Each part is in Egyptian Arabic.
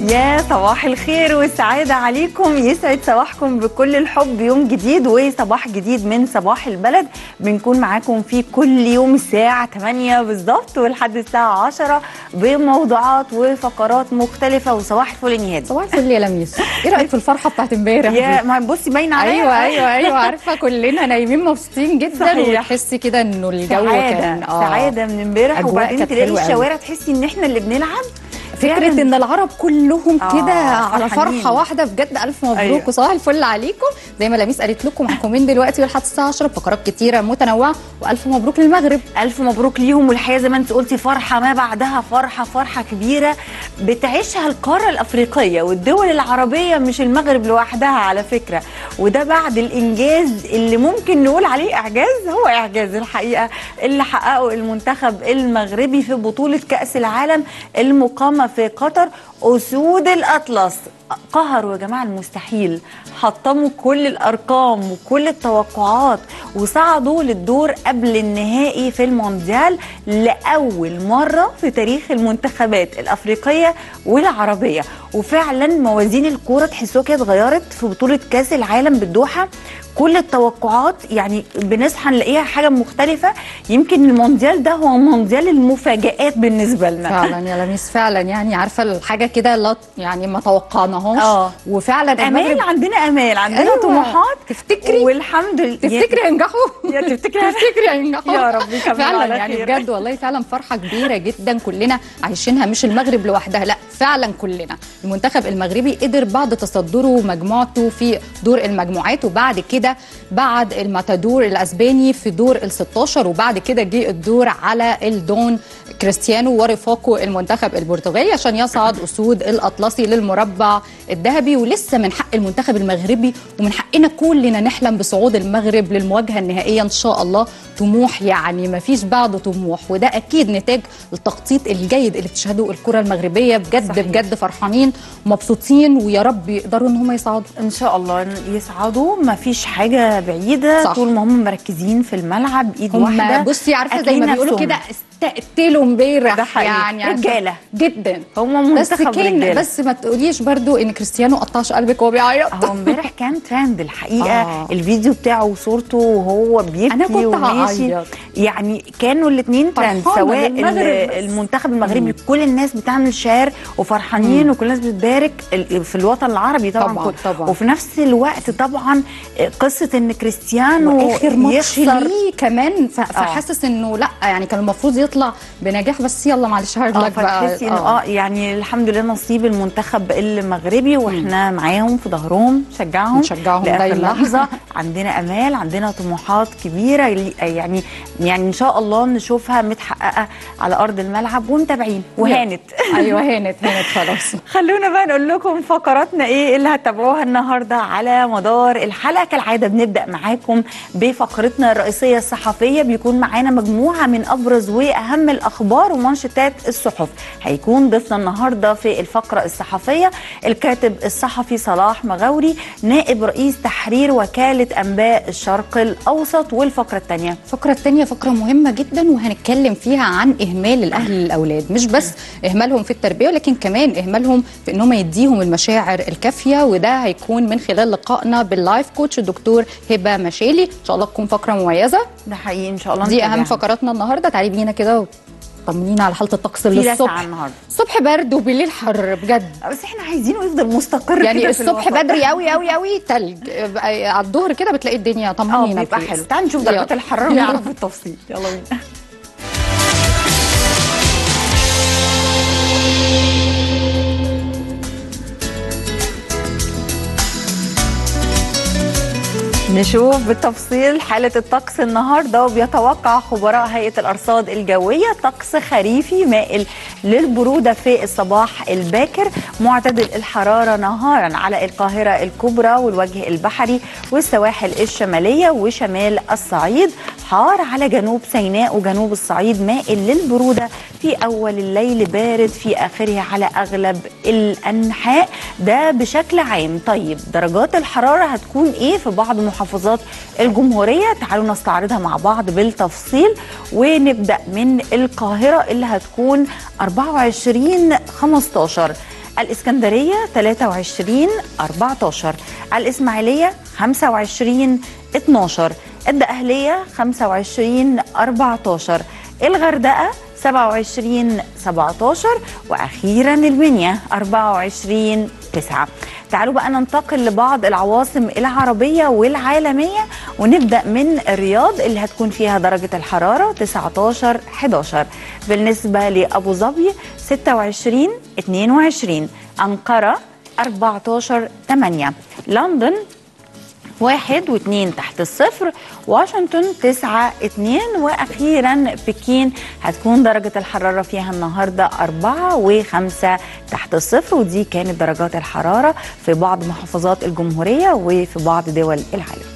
يا صباح الخير والسعادة عليكم يسعد صباحكم بكل الحب يوم جديد وصباح جديد من صباح البلد بنكون معاكم في كل يوم الساعة 8 بالظبط ولحد الساعة 10 بموضوعات وفقرات مختلفة وصباح الفل يا نهاد صباح الفل يا لميس ايه رايك في الفرحه بتاعت امبارح يا دي؟ ما بصي باينة عليا ايوه ايوه ايوه عارفه كلنا نايمين مبسوطين جدا صحيح. وتحسي كده انه الجو سعادة كان سعادة من امبارح أجواء وبعدين كانت تلاقي حلوة أوي. الشوارع تحسي ان احنا اللي بنلعب فكره فعلاً. ان العرب كلهم آه، كده على فرحانين. فرحه واحده بجد الف مبروك أيوة. وصباح الفل عليكم زي ما لميس قالت لكم معاكم من دلوقتي ولحد الساعه 10 فقرات كتيره متنوعه والف مبروك للمغرب ألف مبروك ليهم والحقيقة زي ما أنت قلتي فرحة ما بعدها فرحة فرحة كبيرة بتعيشها القارة الأفريقية والدول العربية مش المغرب لوحدها على فكرة وده بعد الإنجاز اللي ممكن نقول عليه إعجاز هو إعجاز الحقيقة اللي حققه المنتخب المغربي في بطولة كأس العالم المقامة في قطر أسود الأطلس قهروا يا جماعة المستحيل حطموا كل الأرقام وكل التوقعات وصعدوا للدور قبل النهائي في المونديال لأول مرة في تاريخ المنتخبات الأفريقية والعربية وفعلا موازين الكورة تحسوها كده اتغيرت في بطولة كأس العالم بالدوحة كل التوقعات يعني بنصحى نلاقيها حاجة مختلفة يمكن المونديال ده هو مونديال المفاجآت بالنسبة لنا فعلا يا لميس فعلا يعني عارفه الحاجه كده لا يعني ما توقعناهاش آه. وفعلا امال المغرب عندنا امال عندنا أيوة. طموحات تفتكري والحمد لله تفتكري ينجحوا يا تفتكري تفتكري هينجحوا يا رب يكملوا فعلا على يعني خير. بجد والله فعلا فرحه كبيره جدا كلنا عايشينها مش المغرب لوحدها لا فعلا كلنا المنتخب المغربي قدر بعد تصدره مجموعته في دور المجموعات وبعد كده بعد الماتادور الاسباني في دور ال 16 وبعد كده جه الدور على الدون كريستيانو ورفاقه المنتخب البرتغالي عشان يصعد اسود الاطلسي للمربع الذهبي ولسه من حق المنتخب المغربي ومن حقنا كلنا نحلم بصعود المغرب للمواجهه النهائيه ان شاء الله طموح يعني ما فيش بعده طموح وده اكيد نتاج التخطيط الجيد اللي بتشهده الكره المغربيه بجد صحيح. بجد فرحانين ومبسوطين ويا رب يقدروا ان هم يصعدوا ان شاء الله يصعدوا ما فيش حاجه بعيده صح. طول ما هم مركزين في الملعب ايد واحده هم بصي عارفه زي قاتلين ما بيقولوا نفسهم. كده استقتلوا امبارح ده حقيقي. يعني عارفة؟ رجالة. جدا هم بس منتخب كان رجاله بس ما تقوليش برضو ان كريستيانو قطعش قلبك وهو بيعيط هو امبارح كان ترند الحقيقه آه. الفيديو بتاعه وصورته وهو بيبكي أنا كنت وماشي هعيط. يعني كانوا الاثنين ترند فرحانة سواء بالمغرب ال- بس. المنتخب المغربي كل الناس بتعمل شير وفرحانين وكل الناس بتبارك ال- في الوطن العربي طبعا, طبعاً، كل- طبعاً. وفي نفس الوقت طبعا قصه ان كريستيانو واخر ماتش يخسر ليه كمان ف- فحاسس انه لا يعني كان المفروض يطلع بنجاح بس يلا معلش هارد اه لك بقى فتحسي انه اه يعني الحمد لله نصيب المنتخب المغربي واحنا معاهم في ظهرهم نشجعهم نشجعهم لاخر دايما. لحظه عندنا امال عندنا طموحات كبيره لي- يعني يعني ان شاء الله نشوفها متحققه على ارض الملعب ومتابعين وهانت ايوه هانت هانت خلاص خلونا بقى نقول لكم فقراتنا ايه اللي هتتابعوها النهارده على مدار الحلقه كالعاده بنبدا معاكم بفقرتنا الرئيسيه الصحفيه بيكون معانا مجموعه من ابرز واهم الاخبار ومانشيتات الصحف هيكون ضيفنا النهارده في الفقره الصحفيه الكاتب الصحفي صلاح مغاوري نائب رئيس تحرير وكاله انباء الشرق الاوسط والفقره الثانيه الفقرة التانية فقرة مهمة جدا وهنتكلم فيها عن إهمال الأهل للأولاد مش بس إهمالهم في التربية لكن كمان إهمالهم في إنهم يديهم المشاعر الكافية وده هيكون من خلال لقائنا باللايف كوتش الدكتور هبة مشالي إن شاء الله تكون فقرة مميزة ده حقيقي ان شاء الله دي أهم نتابعها. فقراتنا النهاردة تعالي بينا كده طمنينا على حالة الطقس في اللي لسعة الصبح النهارده الصبح برد وبالليل حر بجد بس احنا عايزينه يفضل مستقر يعني كده في الصبح الوسط. بدري قوي قوي قوي تلج بقى على الظهر كده بتلاقي الدنيا اه طمنينا بيبقى بليز. حلو تعالوا نشوف درجات يلا. الحراره يلا. ونعرف بالتفصيل يلا بينا نشوف بالتفصيل حالة الطقس النهاردة وبيتوقع خبراء هيئة الأرصاد الجوية طقس خريفي مائل للبرودة في الصباح الباكر معتدل الحرارة نهارا على القاهرة الكبرى والوجه البحري والسواحل الشمالية وشمال الصعيد حار على جنوب سيناء وجنوب الصعيد مائل للبرودة في أول الليل بارد في آخره على أغلب الأنحاء ده بشكل عام طيب درجات الحرارة هتكون إيه في بعض محافظات الجمهورية تعالوا نستعرضها مع بعض بالتفصيل ونبدأ من القاهرة اللي هتكون 24 15 الإسكندرية 23 14 الإسماعيلية 25 12 الدقهلية 25 14 الغردقة 27 17 واخيرا المنيا 24 9 تعالوا بقى ننتقل لبعض العواصم العربيه والعالميه ونبدا من الرياض اللي هتكون فيها درجه الحراره 19 11 بالنسبه لابو ظبي 26 22 انقره 14 8 لندن واحد واثنين تحت الصفر واشنطن تسعة اتنين واخيرا بكين هتكون درجة الحرارة فيها النهاردة أربعة وخمسة تحت الصفر ودي كانت درجات الحرارة في بعض محافظات الجمهورية وفي بعض دول العالم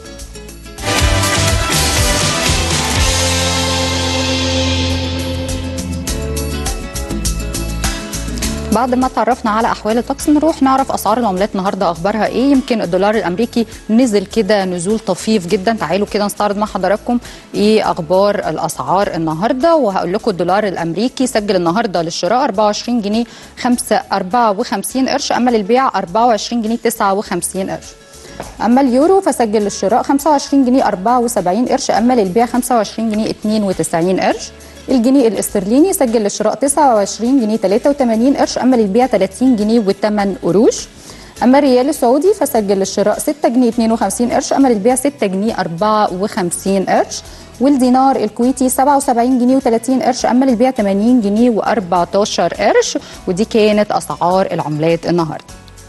بعد ما تعرفنا على احوال الطقس نروح نعرف اسعار العملات النهارده اخبارها ايه يمكن الدولار الامريكي نزل كده نزول طفيف جدا تعالوا كده نستعرض مع حضراتكم ايه اخبار الاسعار النهارده وهقول لكم الدولار الامريكي سجل النهارده للشراء 24 جنيه 5 54 قرش اما للبيع 24 جنيه 59 قرش اما اليورو فسجل للشراء 25 جنيه 74 قرش اما للبيع 25 جنيه 92 قرش الجنيه الاسترليني سجل للشراء 29 جنيه 83 قرش اما للبيع 30 جنيه و8 قروش اما الريال السعودي فسجل للشراء 6 جنيه 52 قرش اما للبيع 6 جنيه 54 قرش والدينار الكويتي 77 جنيه و30 قرش اما للبيع 80 جنيه و14 قرش ودي كانت اسعار العملات النهارده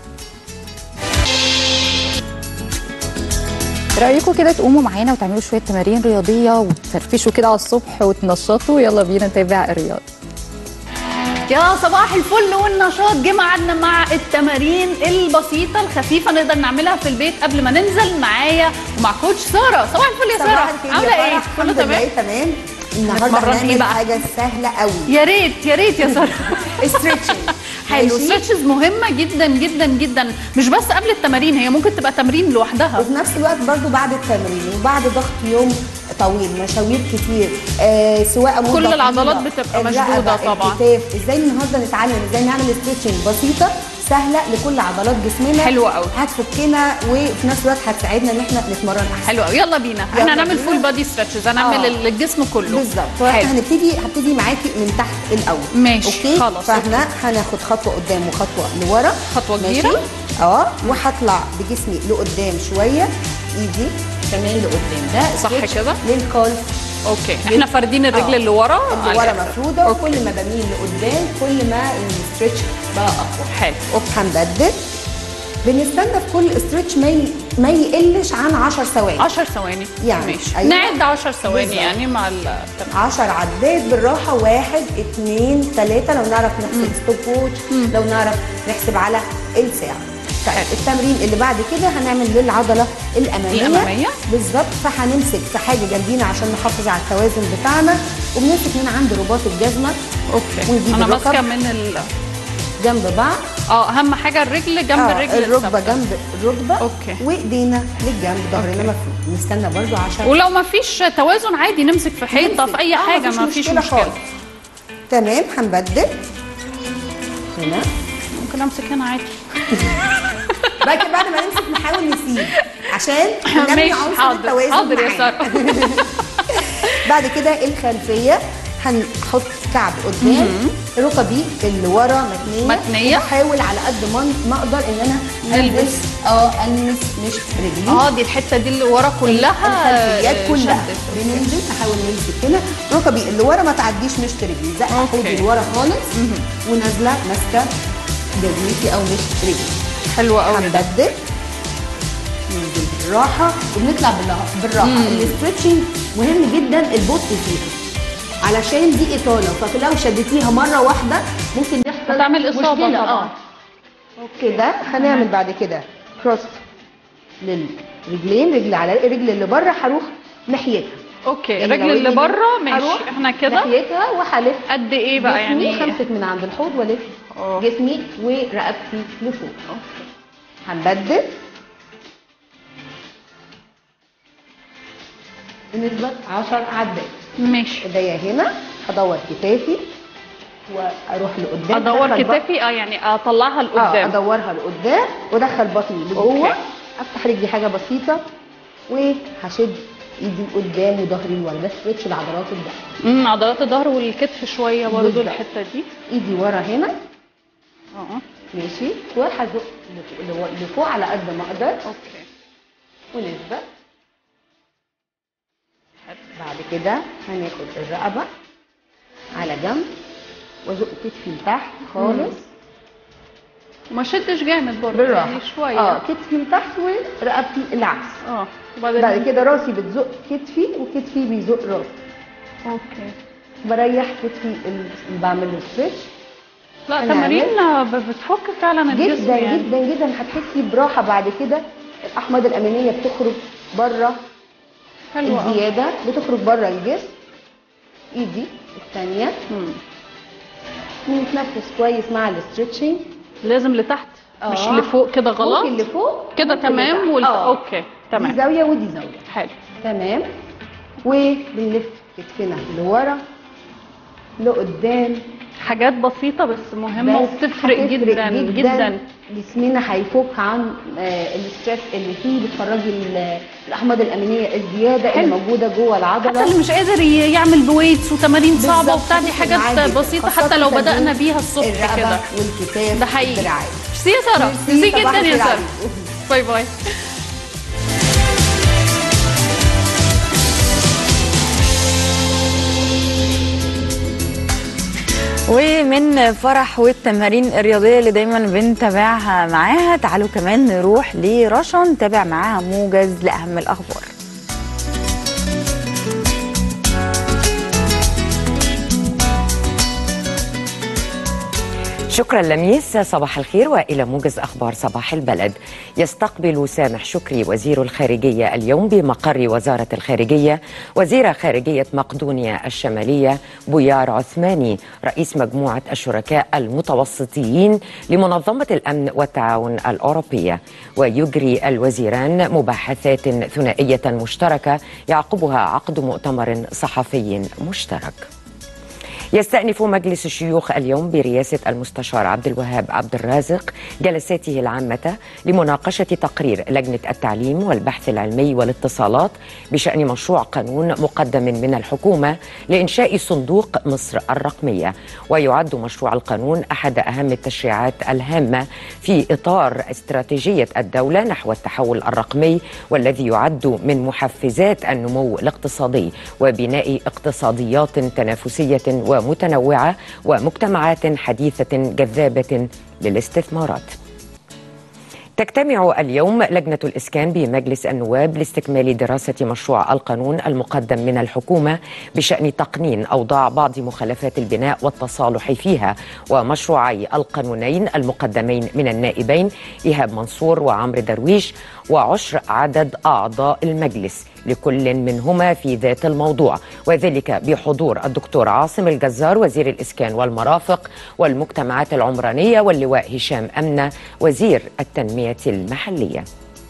رايكم كده تقوموا معانا وتعملوا شويه تمارين رياضيه وتفرفشوا كده على الصبح وتنشطوا يلا بينا نتابع الرياضه يا صباح الفل والنشاط جه ميعادنا مع التمارين البسيطه الخفيفه نقدر نعملها في البيت قبل ما ننزل معايا ومع كوتش ساره صباح الفل يا ساره عامله ايه كله تمام تمام النهارده نتمرن إيه هنعمل بقى؟ حاجه سهله قوي يا ريت يا ريت يا ساره استريتشنج حلو ستريتشز مهمه جدا جدا جدا مش بس قبل التمارين هي ممكن تبقى تمرين لوحدها وفي نفس الوقت برضو بعد التمرين وبعد ضغط يوم طويل مشاوير كتير آه سواء مدة كل طويلة، العضلات بتبقى الرقبة، مشدودة طبعا. الكتاف ازاي النهارده نتعلم ازاي نعمل استريتشنج بسيطه سهله لكل عضلات جسمنا حلوة قوي. هتفكنا وفي نفس الوقت هتساعدنا ان احنا نتمرن احسن حلو قوي يلا بينا يلا احنا هنعمل بينا. فول بادي ستريتشز هنعمل آه. الجسم كله بالظبط حلو. فاحنا هنبتدي هبتدي معاكي من تحت الاول ماشي، اوكي خلاص، فاحنا هناخد خطوه قدام وخطوه لورا خطوة ماشي؟ كبيرة. اه وهطلع بجسمي لقدام شويه ايدي كمان لقدام ده صح stretch كده؟ للكالف اوكي احنا فاردين الرجل آه. اللي ورا اللي ورا مفروده وكل ما بميل لقدام كل ما الاسترتش بقى اقوى حلو اوكي هنبدل بنستنى في كل استرتش ما ي- ما يقلش عن 10 ثواني 10 ثواني يعني، ماشي أيوة. نعد 10 ثواني بالظبط. يعني مع ال 10 عدات بالراحة واحد اتنين تلاتة لو نعرف نحسب ستوب ووتش لو نعرف نحسب على الساعة طيب التمرين اللي بعد كده هنعمل للعضلة الأمامية الأمامية. بالظبط فهنمسك في حاجة جنبينا عشان نحافظ على التوازن بتاعنا وبنمسك من عند رباط الجزمة اوكي ونجيب انا الركب. ماسكه من ال جنب بعض اه اهم حاجه الرجل جنب آه، الرجل الركبة الثابتة. جنب الركبة أوكي. وإيدينا للجنب ظهرنا أوكي. مفروض نستنى برضو عشان ولو ما فيش توازن عادي نمسك في حيطه في اي آه، حاجه ما فيش مشكله خالص. تمام هنبدل هنا ممكن امسك هنا عادي بعد كده بعد ما نمسك نحاول نسيب عشان ننمي ماشي عنصر حاضر التوازن حاضر يا معانا. ساره بعد كده الخلفيه هنحط كعب قدام ركبي اللي ورا متنيه متنية. بحاول على قد ما ما اقدر ان انا نلبس. البس اه المس مش رجلي اه دي الحته دي اللي ورا كلها الخلفيات آه، كلها شدت. بننزل نحاول نمسك هنا ركبي اللي ورا ما تعديش مشط رجلي زق أوكي. حوضي لورا خالص ونازله ماسكه جزمتي او مشط رجلي حلوه قوي ده هنبدل ننزل بالراحه وبنطلع بالله- بالراحه الاسترتشنج مهم جدا البطء فيها علشان دي اطاله فلو شدتيها مره واحده ممكن يحصل هتعمل إصابة مشكلة. طبعاً. اه كده هنعمل بعد كده كروس للرجلين رجل على الرجل اللي بره هروح ناحيتها اوكي يعني الرجل لو اللي رجلي بره دي ماشي هروح احنا كده ناحيتها وهلف قد ايه بقى جسمي يعني همسك من عند الحوض والف أوه. جسمي ورقبتي لفوق هنبدل بنسبة 10 عدات ماشي ايديا هنا هدور كتافي واروح لقدام ادور أدخل بط- كتافي اه يعني اطلعها اه لقدام ادورها لقدام وادخل بطني لجوه أوكي. افتح رجلي حاجه بسيطه وهشد ايدي لقدام وظهري لورا ده ستريتش لعضلات الظهر امم عضلات الظهر والكتف شويه برضو بالظبط. الحته دي ايدي ورا هنا اه ماشي وهزق لفوق- لو- لفوق على قد ما اقدر اوكي ونثبت بعد كده هناخد الرقبه على جنب وازق كتفي لتحت خالص وما شدش جامد برضو بالراحه يعني شويه اه كتفي لتحت ورقبتي العكس اه بعد وبعدين كده راسي بتزق كتفي وكتفي بيزق راسي اوكي بريح كتفي اللي بعمل له ستريتش لا أنا تمارين ب- بتفك فعلا الجسم جدا يعني جدا جدا هتحسي براحه بعد كده الاحماض الامينيه بتخرج بره حلوه قوي الزياده بتخرج بره الجسم ايدي الثانيه ونتنفس كويس مع الاسترتشنج لازم لتحت مش آه. لفوق كده غلط ممكن لفوق كده ممكن تمام لتحت. وال... آه. اوكي دي تمام زاويه ودي زاويه حلو تمام وبنلف كتفنا لورا لقدام حاجات بسيطه بس مهمه بس وبتفرق هتفرق جدا جدا جسمنا هيفك عن آه، الاسترس اللي فيه بتخرجي ال- الاحماض الامينيه الزياده اللي حلو. موجوده جوه حتى العضله اللي مش قادر ي- يعمل بويتس وتمارين صعبه بالظبط، وبتاع دي ممكن حاجات عادي. بسيطه خاصة حتى لو تمرين بدانا بيها الصبح الرقبه كده والكتاف ده حقيقي والدراعات ميرسي يا ساره ميرسي صباح جدا يا الخير ساره عليكم. باي باي ومن فرح والتمارين الرياضيه اللي دايما بنتابعها معاها تعالوا كمان نروح لرشا نتابع معاها موجز لاهم الاخبار شكرا لميس صباح الخير والى موجز اخبار صباح البلد يستقبل سامح شكري وزير الخارجيه اليوم بمقر وزاره الخارجيه وزير خارجيه مقدونيا الشماليه بويار عثماني رئيس مجموعه الشركاء المتوسطيين لمنظمه الامن والتعاون الاوروبيه ويجري الوزيران مباحثات ثنائيه مشتركه يعقبها عقد مؤتمر صحفي مشترك يستأنف مجلس الشيوخ اليوم برئاسة المستشار عبد الوهاب عبد الرازق جلساته العامة لمناقشة تقرير لجنة التعليم والبحث العلمي والاتصالات بشأن مشروع قانون مقدم من الحكومة لإنشاء صندوق مصر الرقمية ويعد مشروع القانون أحد أهم التشريعات الهامة في إطار استراتيجية الدولة نحو التحول الرقمي والذي يعد من محفزات النمو الاقتصادي وبناء اقتصاديات تنافسية ومتنوعة ومجتمعات حديثة جذابة للاستثمارات تجتمع اليوم لجنة الإسكان بمجلس النواب لاستكمال دراسة مشروع القانون المقدم من الحكومة بشأن تقنين أوضاع بعض مخالفات البناء والتصالح فيها ومشروعي القانونين المقدمين من النائبين إيهاب منصور وعمرو درويش وعشر عدد أعضاء المجلس لكل منهما في ذات الموضوع وذلك بحضور الدكتور عاصم الجزار وزير الإسكان والمرافق والمجتمعات العمرانية واللواء هشام أمنة وزير التنمية المحلية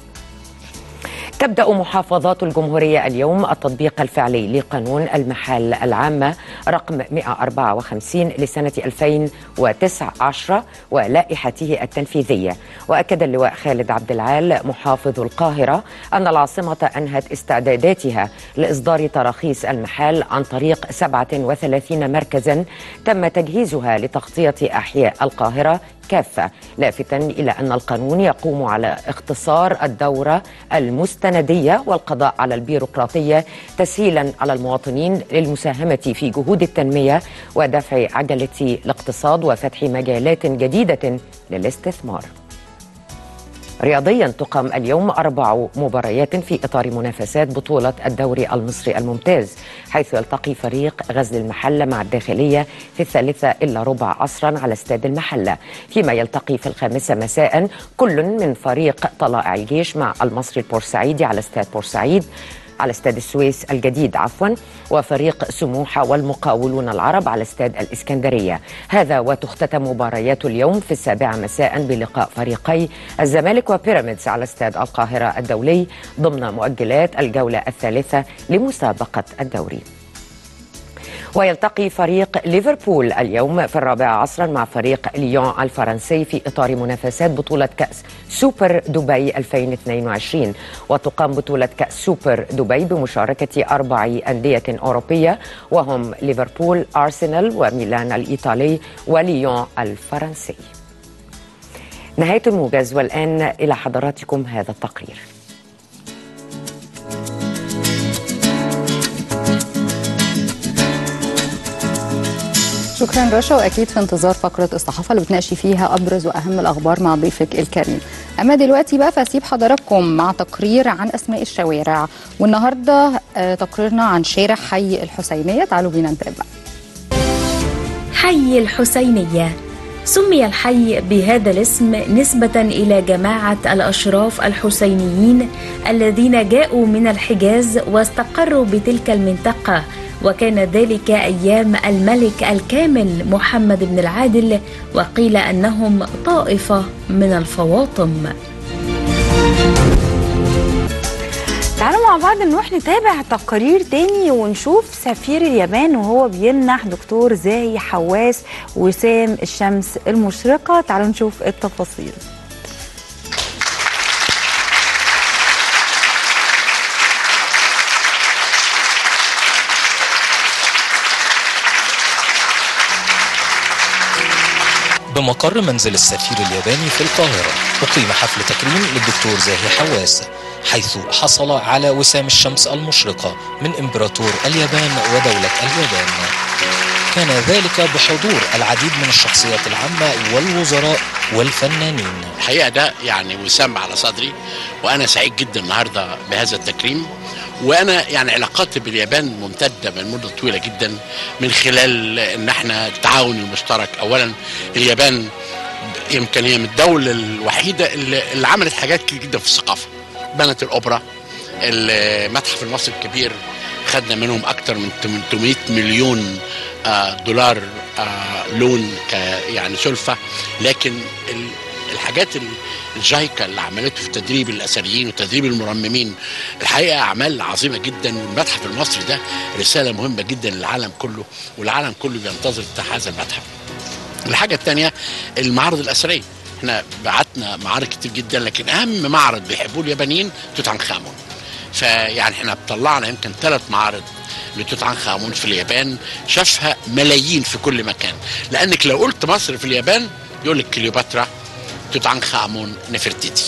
تبدأ محافظات الجمهورية اليوم التطبيق الفعلي لقانون المحال العامة رقم 154 لسنة 2019 ولائحته التنفيذية وأكد اللواء خالد عبد العال محافظ القاهرة أن العاصمة أنهت استعداداتها لإصدار تراخيص المحال عن طريق 37 مركزا تم تجهيزها لتغطية أحياء القاهرة كافة لافتا إلى أن القانون يقوم على اختصار الدورة المستندية والقضاء على البيروقراطية تسهيلا على المواطنين للمساهمة في جهود التنمية ودفع عجلة الاقتصاد وفتح مجالات جديدة للاستثمار رياضيا تقام اليوم أربع مباريات في إطار منافسات بطولة الدوري المصري الممتاز حيث يلتقي فريق غزل المحلة مع الداخلية في الثالثة إلا ربع عصرا على استاد المحلة فيما يلتقي في الخامسة مساء كل من فريق طلائع الجيش مع المصري البورسعيدي على استاد بورسعيد على استاد السويس الجديد عفوا وفريق سموحة والمقاولون العرب على استاد الإسكندرية هذا وتختتم مباريات اليوم في السابعة مساء بلقاء فريقي الزمالك وبيراميدز على استاد القاهرة الدولي ضمن مؤجلات الجولة الثالثة لمسابقة الدوري ويلتقي فريق ليفربول اليوم في الرابعة عصرا مع فريق ليون الفرنسي في إطار منافسات بطولة كأس سوبر دبي 2022 وتقام بطولة كأس سوبر دبي بمشاركة أربع أندية أوروبية وهم ليفربول أرسنال وميلان الإيطالي وليون الفرنسي نهاية الموجز والآن إلى حضراتكم هذا التقرير شكرا رشا واكيد في انتظار فقره الصحافه اللي بتناقشي فيها ابرز واهم الاخبار مع ضيفك الكريم اما دلوقتي بقى فاسيب حضراتكم مع تقرير عن اسماء الشوارع والنهارده آه، تقريرنا عن شارع حي الحسينيه تعالوا بينا نتابع حي الحسينية سمي الحي بهذا الاسم نسبة إلى جماعة الأشراف الحسينيين الذين جاءوا من الحجاز واستقروا بتلك المنطقة وكان ذلك أيام الملك الكامل محمد بن العادل وقيل أنهم طائفة من الفواطم تعالوا مع بعض نروح نتابع تقارير تاني ونشوف سفير اليابان وهو بيمنح دكتور زاهي حواس وسام الشمس المشرقة تعالوا نشوف التفاصيل بمقر منزل السفير الياباني في القاهرة أقيم حفل تكريم للدكتور زاهي حواس حيث حصل على وسام الشمس المشرقة من إمبراطور اليابان ودولة اليابان كان ذلك بحضور العديد من الشخصيات العامة والوزراء والفنانين الحقيقه ده يعني وسام على صدري وانا سعيد جدا النهارده بهذا التكريم وانا يعني علاقاتي باليابان ممتده من مده طويله جدا من خلال ان احنا التعاون المشترك اولا اليابان يمكن هي من الدوله الوحيده اللي, اللي عملت حاجات كتير جدا في الثقافه بنت الاوبرا المتحف المصري الكبير خدنا منهم اكتر من 800 مليون آه، دولار آه، لون ك يعني سلفه لكن ال- الحاجات ال- الجايكا اللي عملته في تدريب الاثريين وتدريب المرممين الحقيقه اعمال عظيمه جدا والمتحف المصري ده رساله مهمه جدا للعالم كله والعالم كله بينتظر هذا المتحف الحاجه الثانيه المعارض الاثريه احنا بعتنا معارض كتير جدا لكن اهم معرض بيحبوه اليابانيين توت عنخ امون فيعني احنا طلعنا يمكن ثلاث معارض لتوت عنخ امون في اليابان شافها ملايين في كل مكان لانك لو قلت مصر في اليابان يقول لك كليوباترا توت عنخ امون نفرتيتي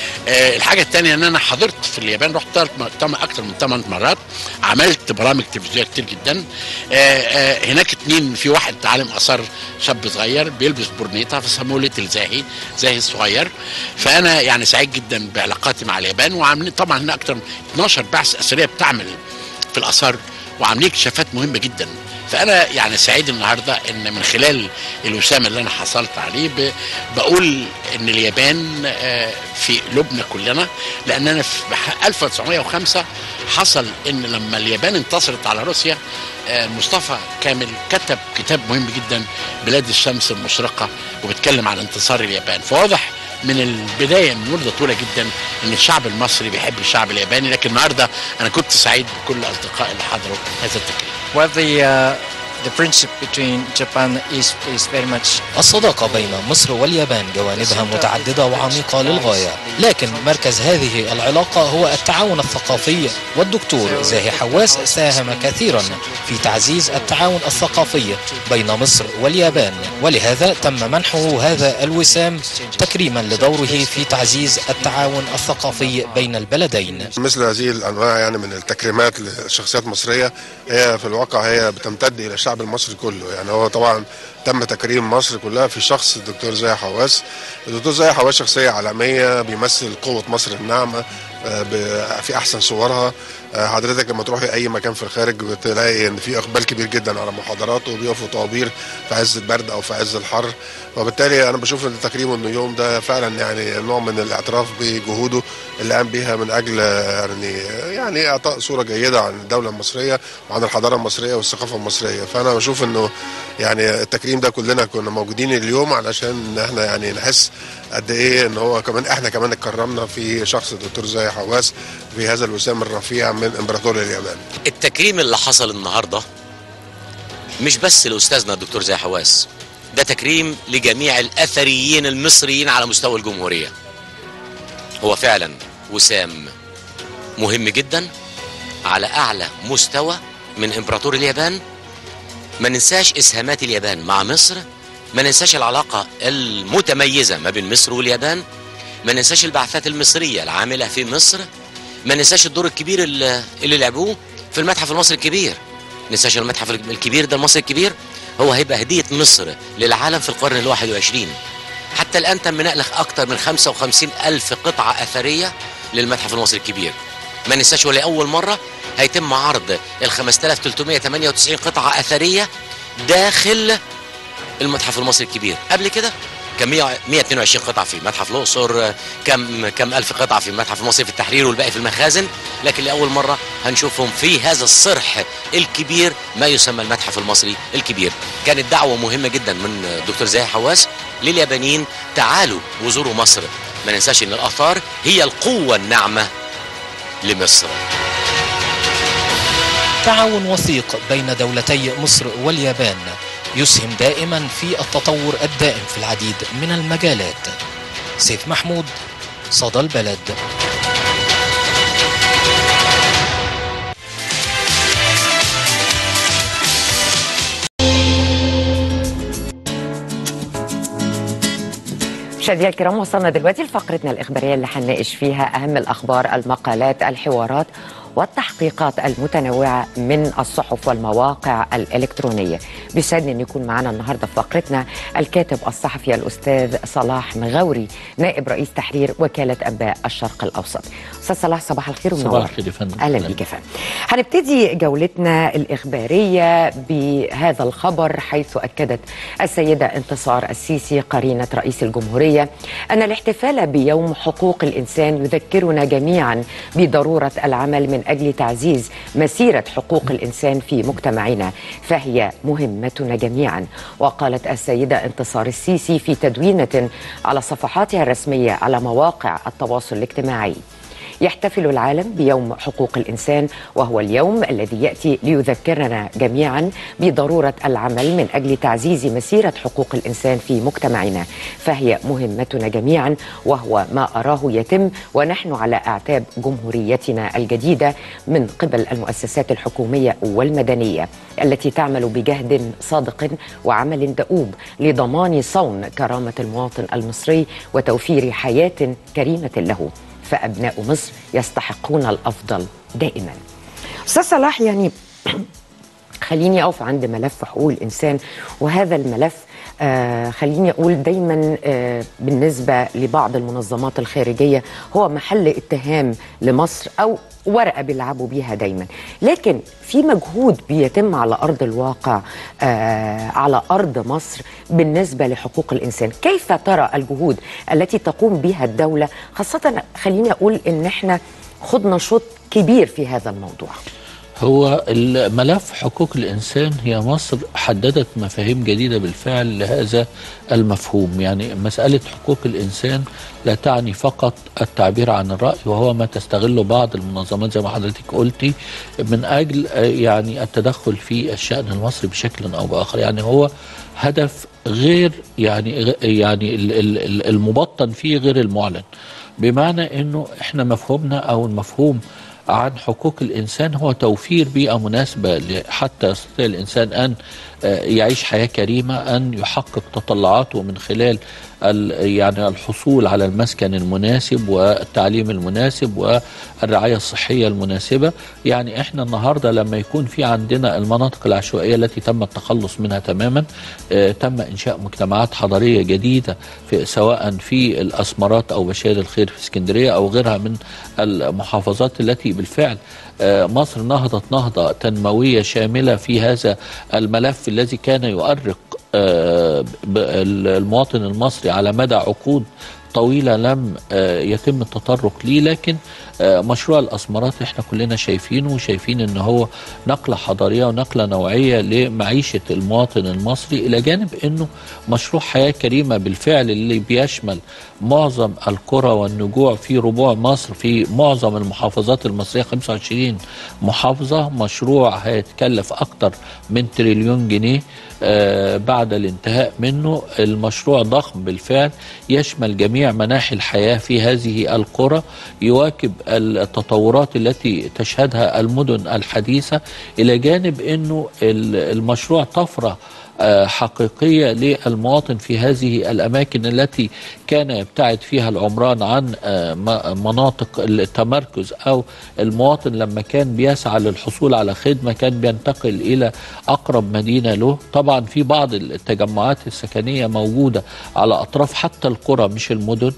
آه الحاجه الثانيه ان انا حضرت في اليابان رحت ثلاث م- اكتر من ثمان مرات عملت برامج تلفزيونيه كتير جدا آه آه هناك اتنين في واحد عالم اثار شاب صغير بيلبس برنيطه فسموه ليتل زاهي زاهي الصغير فانا يعني سعيد جدا بعلاقاتي مع اليابان وعاملين طبعا هنا اكتر من 12 بعثه اثريه بتعمل في الاثار وعاملين اكتشافات مهمه جدا فانا يعني سعيد النهارده ان من خلال الوسام اللي انا حصلت عليه ب- بقول ان اليابان آه، في قلوبنا كلنا لان انا في بح- 1905 حصل ان لما اليابان انتصرت على روسيا آه، مصطفى كامل كتب كتاب مهم جدا بلاد الشمس المشرقه وبيتكلم عن انتصار اليابان فواضح من البدايه من مده طويله جدا ان الشعب المصري بيحب الشعب الياباني لكن النهارده انا كنت سعيد بكل اصدقائي اللي حضروا هذا التكريم Well, the uh, the friendship between Japan is is very much الصداقة بين مصر واليابان جوانبها متعددة وعميقة للغاية لكن مركز هذه العلاقة هو التعاون الثقافي والدكتور زاهي حواس ساهم كثيرا في تعزيز التعاون الثقافي بين مصر واليابان ولهذا تم منحه هذا الوسام تكريما لدوره في تعزيز التعاون الثقافي بين البلدين مثل هذه الانواع يعني من التكريمات لشخصيات مصريه هي في الواقع هي بتمتد الى الشعب المصري كله يعني هو طبعا تم تكريم مصر كلها في شخص الدكتور زاهي حواس الدكتور زاهي حواس شخصيه عالميه بيمثل قوه مصر الناعمه آه، ب- في احسن صورها آه، حضرتك لما تروحي اي مكان في الخارج بتلاقي ان في اقبال كبير جدا على محاضراته وبيقفوا طوابير في عز البرد او في عز الحر وبالتالي انا بشوف ان تكريمه انه يوم ده فعلا يعني نوع من الاعتراف بجهوده اللي قام بيها من اجل يعني يعني اعطاء صوره جيده عن الدوله المصريه وعن الحضاره المصريه والثقافه المصريه فانا بشوف انه يعني التكريم ده كلنا كنا موجودين اليوم علشان احنا يعني نحس قد ايه ان هو كمان احنا كمان اتكرمنا في شخص الدكتور زاهي حواس في هذا الوسام الرفيع من امبراطور اليابان التكريم اللي حصل النهارده مش بس لاستاذنا الدكتور زي حواس ده تكريم لجميع الاثريين المصريين على مستوى الجمهوريه هو فعلا وسام مهم جدا على اعلى مستوى من امبراطور اليابان ما ننساش اسهامات اليابان مع مصر ما ننساش العلاقه المتميزه ما بين مصر واليابان ما ننساش البعثات المصريه العامله في مصر ما ننساش الدور الكبير اللي, اللي لعبوه في المتحف المصري الكبير ننساش المتحف الكبير ده المصري الكبير هو هيبقى هديه مصر للعالم في القرن الواحد وعشرين حتى الان تم نقل اكثر من 55 الف قطعه اثريه للمتحف المصري الكبير ما ننساش ولاول مره هيتم عرض ال 5398 قطعه اثريه داخل المتحف المصري الكبير قبل كده كان 100 122 قطعه في متحف الاقصر كم كم الف قطعه في المتحف المصري في التحرير والباقي في المخازن لكن لاول مره هنشوفهم في هذا الصرح الكبير ما يسمى المتحف المصري الكبير كانت دعوه مهمه جدا من الدكتور زاهي حواس لليابانيين تعالوا وزوروا مصر ما ننساش ان الاثار هي القوه الناعمه لمصر تعاون وثيق بين دولتي مصر واليابان يسهم دائما في التطور الدائم في العديد من المجالات سيف محمود صدى البلد مشاهدينا الكرام وصلنا دلوقتي لفقرتنا الإخبارية اللي هنناقش فيها أهم الأخبار المقالات الحوارات والتحقيقات المتنوعة من الصحف والمواقع الإلكترونية بيسعدني أن يكون معنا النهاردة في فقرتنا الكاتب الصحفي الأستاذ صلاح مغاوري نائب رئيس تحرير وكالة أنباء الشرق الأوسط أستاذ صلاح صباح الخير ومنور صباح الخير يا فندم أهلا بك يا فندم هنبتدي جولتنا الإخبارية بهذا الخبر حيث أكدت السيدة انتصار السيسي قرينة رئيس الجمهورية أن الاحتفال بيوم حقوق الإنسان يذكرنا جميعا بضرورة العمل من أجل تعزيز مسيرة حقوق الإنسان في مجتمعنا فهي مهمتنا جميعا وقالت السيدة انتصار السيسي في تدوينة على صفحاتها الرسمية على مواقع التواصل الاجتماعي يحتفل العالم بيوم حقوق الانسان وهو اليوم الذي ياتي ليذكرنا جميعا بضروره العمل من اجل تعزيز مسيره حقوق الانسان في مجتمعنا فهي مهمتنا جميعا وهو ما اراه يتم ونحن على اعتاب جمهوريتنا الجديده من قبل المؤسسات الحكوميه والمدنيه التي تعمل بجهد صادق وعمل دؤوب لضمان صون كرامه المواطن المصري وتوفير حياه كريمه له فابناء مصر يستحقون الافضل دائما. استاذ صلاح يعني خليني اقف عند ملف حقوق الانسان وهذا الملف آه خليني اقول دايما آه بالنسبه لبعض المنظمات الخارجيه هو محل اتهام لمصر او ورقه بيلعبوا بيها دايما لكن في مجهود بيتم على ارض الواقع آه على ارض مصر بالنسبه لحقوق الانسان كيف ترى الجهود التي تقوم بها الدوله خاصه خليني اقول ان احنا خضنا شوط كبير في هذا الموضوع هو الملف حقوق الإنسان هي مصر حددت مفاهيم جديدة بالفعل لهذا المفهوم يعني مسألة حقوق الإنسان لا تعني فقط التعبير عن الرأي وهو ما تستغله بعض المنظمات زي ما حضرتك قلتي من أجل يعني التدخل في الشأن المصري بشكل أو بآخر يعني هو هدف غير يعني يعني المبطن فيه غير المعلن بمعنى انه احنا مفهومنا او المفهوم عن حقوق الإنسان هو توفير بيئة مناسبة حتى يستطيع الإنسان أن يعيش حياة كريمة أن يحقق تطلعاته من خلال يعني الحصول على المسكن المناسب والتعليم المناسب والرعاية الصحية المناسبة يعني احنا النهاردة لما يكون في عندنا المناطق العشوائية التي تم التخلص منها تماما اه تم إنشاء مجتمعات حضرية جديدة في سواء في الأسمرات أو بشير الخير في اسكندرية أو غيرها من المحافظات التي بالفعل اه مصر نهضت نهضة تنموية شاملة في هذا الملف الذي كان يؤرق المواطن المصري على مدى عقود طويلة لم آه، يتم التطرق ليه لكن آه، مشروع الأسمرات احنا كلنا شايفينه وشايفين ان هو نقلة حضارية ونقلة نوعية لمعيشة المواطن المصري إلى جانب انه مشروع حياة كريمة بالفعل اللي بيشمل معظم القرى والنجوع في ربوع مصر في معظم المحافظات المصرية 25 محافظة مشروع هيتكلف أكتر من تريليون جنيه آه، بعد الانتهاء منه المشروع ضخم بالفعل يشمل جميع مناحي الحياة في هذه القرى يواكب التطورات التي تشهدها المدن الحديثة إلى جانب أنه ال- المشروع طفرة آه، حقيقية للمواطن في هذه الأماكن التي كان يبتعد فيها العمران عن آه، م- مناطق التمركز أو المواطن لما كان بيسعى للحصول على خدمة كان بينتقل إلى أقرب مدينة له طبعا في بعض التجمعات السكنية موجودة على أطراف حتى القرى مش المدن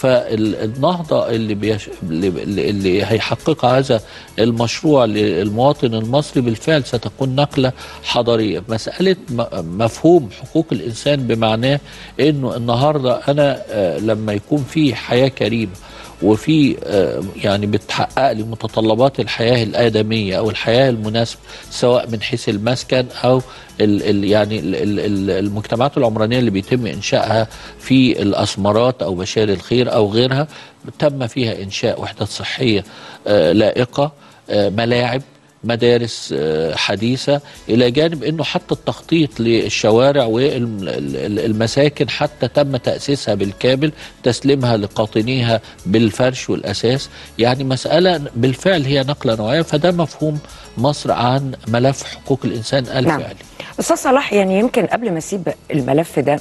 فالنهضة اللي, بيش... اللي, اللي هيحققها هذا المشروع للمواطن المصري بالفعل ستكون نقلة حضارية مسألة م- مفهوم حقوق الإنسان بمعناه أنه النهاردة أنا آه، لما يكون في حياة كريمة وفي آه، يعني بتحقق لي متطلبات الحياه الادميه او الحياه المناسبه سواء من حيث المسكن او ال ال يعني ال ال ال المجتمعات العمرانيه اللي بيتم انشائها في الاسمرات او بشار الخير او غيرها تم فيها انشاء وحدات صحيه آه، لائقه آه، ملاعب مدارس آه، حديثة إلى جانب أنه حتى التخطيط للشوارع والمساكن حتى تم تأسيسها بالكامل تسليمها لقاطنيها بالفرش والأساس يعني مسألة بالفعل هي نقلة نوعية فده مفهوم مصر عن ملف حقوق الإنسان الفعلي نعم. استاذ صلاح يعني يمكن قبل ما اسيب الملف ده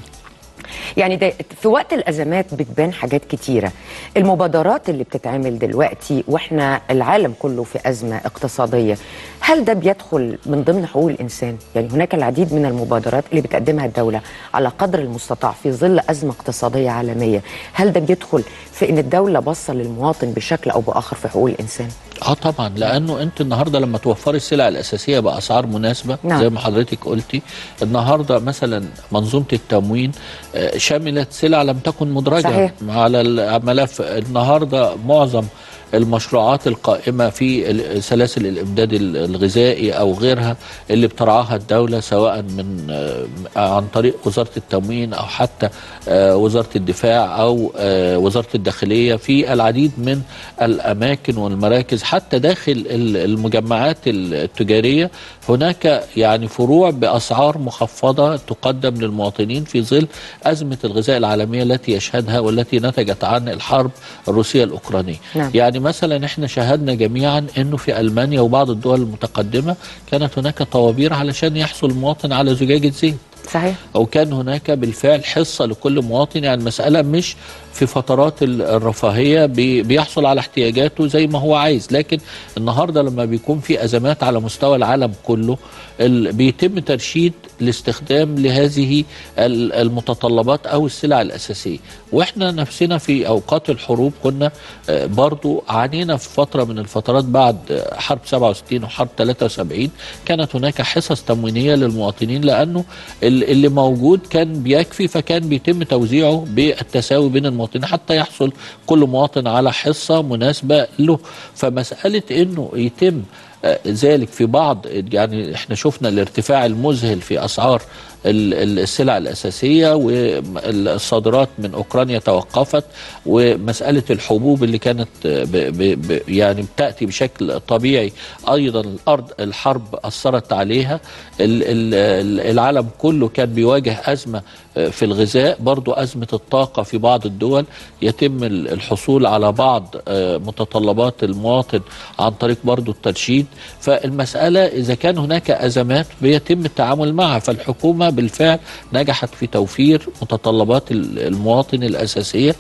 يعني ده في وقت الازمات بتبان حاجات كتيره المبادرات اللي بتتعمل دلوقتي واحنا العالم كله في ازمه اقتصاديه هل ده بيدخل من ضمن حقوق الانسان يعني هناك العديد من المبادرات اللي بتقدمها الدوله على قدر المستطاع في ظل ازمه اقتصاديه عالميه هل ده بيدخل في ان الدوله باصه للمواطن بشكل او باخر في حقوق الانسان اه طبعا لانه انت النهارده لما توفري السلع الاساسيه باسعار مناسبه نعم. زي ما حضرتك قلتي النهارده مثلا منظومه التموين آه، شملت سلع لم تكن مدرجه صحيح. على الملف النهارده معظم المشروعات القائمة في ال- سلاسل الإمداد ال- الغذائي أو غيرها اللي بترعاها الدولة سواء من آه، عن طريق وزارة التموين أو حتى آه، وزارة الدفاع أو آه، وزارة الداخلية في العديد من الأماكن والمراكز حتى داخل ال- المجمعات التجارية هناك يعني فروع بأسعار مخفضة تقدم للمواطنين في ظل أزمة الغذاء العالمية التي يشهدها والتي نتجت عن الحرب الروسية الأوكرانية نعم. يعني مثلا احنا شاهدنا جميعا انه في المانيا وبعض الدول المتقدمه كانت هناك طوابير علشان يحصل المواطن على زجاجه زيت صحيح او كان هناك بالفعل حصه لكل مواطن يعني المساله مش في فترات ال- الرفاهيه بي- بيحصل على احتياجاته زي ما هو عايز لكن النهارده لما بيكون في ازمات على مستوى العالم كله ال- بيتم ترشيد الاستخدام لهذه ال- المتطلبات او السلع الاساسيه واحنا نفسنا في اوقات الحروب كنا آه، برضو عانينا في فتره من الفترات بعد آه، حرب 67 وحرب 73 كانت هناك حصص تموينيه للمواطنين لانه ال- اللي موجود كان بيكفي فكان بيتم توزيعه بالتساوي بين المواطنين حتى يحصل كل مواطن على حصه مناسبه له فمساله انه يتم آه، ذلك في بعض يعني احنا شفنا الارتفاع المذهل في اسعار ال- ال- السلع الاساسيه والصادرات من اوكرانيا توقفت ومساله الحبوب اللي كانت آه، ب ب ب يعني بتاتي بشكل طبيعي ايضا الارض الحرب اثرت عليها ال- ال- ال- العالم كله كان بيواجه ازمه آه، في الغذاء برضو ازمه الطاقه في بعض الدول يتم ال- الحصول على بعض آه، متطلبات المواطن عن طريق برضو الترشيد فالمساله اذا كان هناك ازمات بيتم التعامل معها فالحكومه بالفعل نجحت في توفير متطلبات ال- المواطن الاساسيه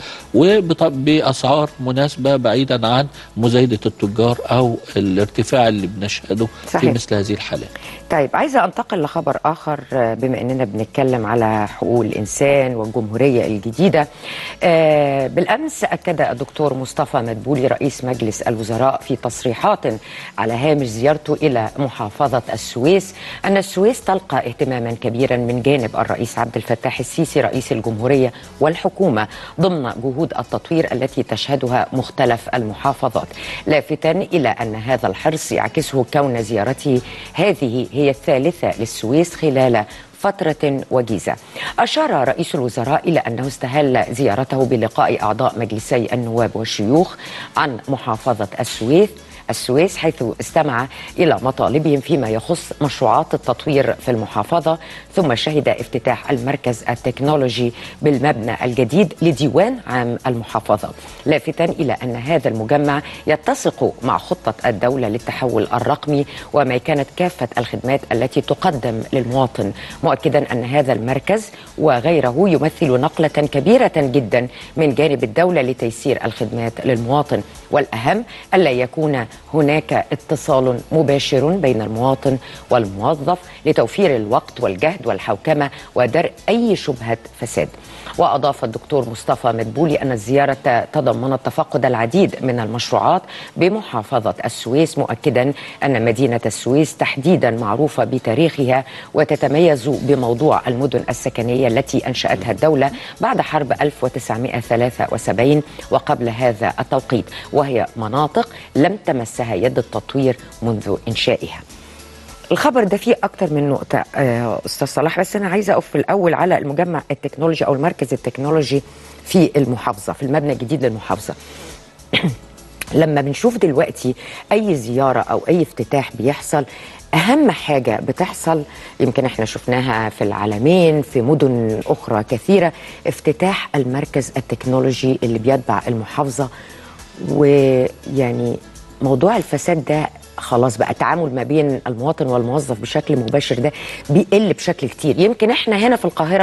وباسعار مناسبه بعيدا عن مزايده التجار او الارتفاع اللي بنشهده في صحيح. مثل هذه الحالات طيب عايزه انتقل لخبر اخر آه، بما اننا بنتكلم على حقوق الانسان والجمهوريه الجديده آه، بالامس اكد الدكتور مصطفى مدبولي رئيس مجلس الوزراء في تصريحات على هامش زيارته الى محافظه السويس ان السويس تلقى اهتماما كبيرا من جانب الرئيس عبد الفتاح السيسي رئيس الجمهورية والحكومة ضمن جهود التطوير التي تشهدها مختلف المحافظات لافتا إلى أن هذا الحرص يعكسه كون زيارته هذه هي الثالثة للسويس خلال فترة وجيزة أشار رئيس الوزراء إلى أنه استهل زيارته بلقاء أعضاء مجلسي النواب والشيوخ عن محافظة السويس السويس حيث استمع إلى مطالبهم فيما يخص مشروعات التطوير في المحافظة ثم شهد افتتاح المركز التكنولوجي بالمبنى الجديد لديوان عام المحافظة لافتا إلى أن هذا المجمع يتسق مع خطة الدولة للتحول الرقمي وما كانت كافة الخدمات التي تقدم للمواطن مؤكدا أن هذا المركز وغيره يمثل نقلة كبيرة جدا من جانب الدولة لتيسير الخدمات للمواطن والأهم ألا يكون هناك اتصال مباشر بين المواطن والموظف لتوفير الوقت والجهد والحوكمة ودرء أي شبهة فساد وأضاف الدكتور مصطفى مدبولي أن الزيارة تضمنت تفقد العديد من المشروعات بمحافظة السويس مؤكدا أن مدينة السويس تحديدا معروفة بتاريخها وتتميز بموضوع المدن السكنية التي أنشأتها الدولة بعد حرب 1973 وقبل هذا التوقيت وهي مناطق لم تمسها يد التطوير منذ إنشائها الخبر ده فيه اكتر من نقطه آه، استاذ صلاح بس انا عايزه اقف في الاول على المجمع التكنولوجي او المركز التكنولوجي في المحافظه في المبنى الجديد للمحافظه لما بنشوف دلوقتي اي زياره او اي افتتاح بيحصل اهم حاجه بتحصل يمكن احنا شفناها في العالمين في مدن اخرى كثيره افتتاح المركز التكنولوجي اللي بيتبع المحافظه ويعني موضوع الفساد ده خلاص بقى التعامل ما بين المواطن والموظف بشكل مباشر ده بيقل بشكل كتير يمكن احنا هنا في القاهره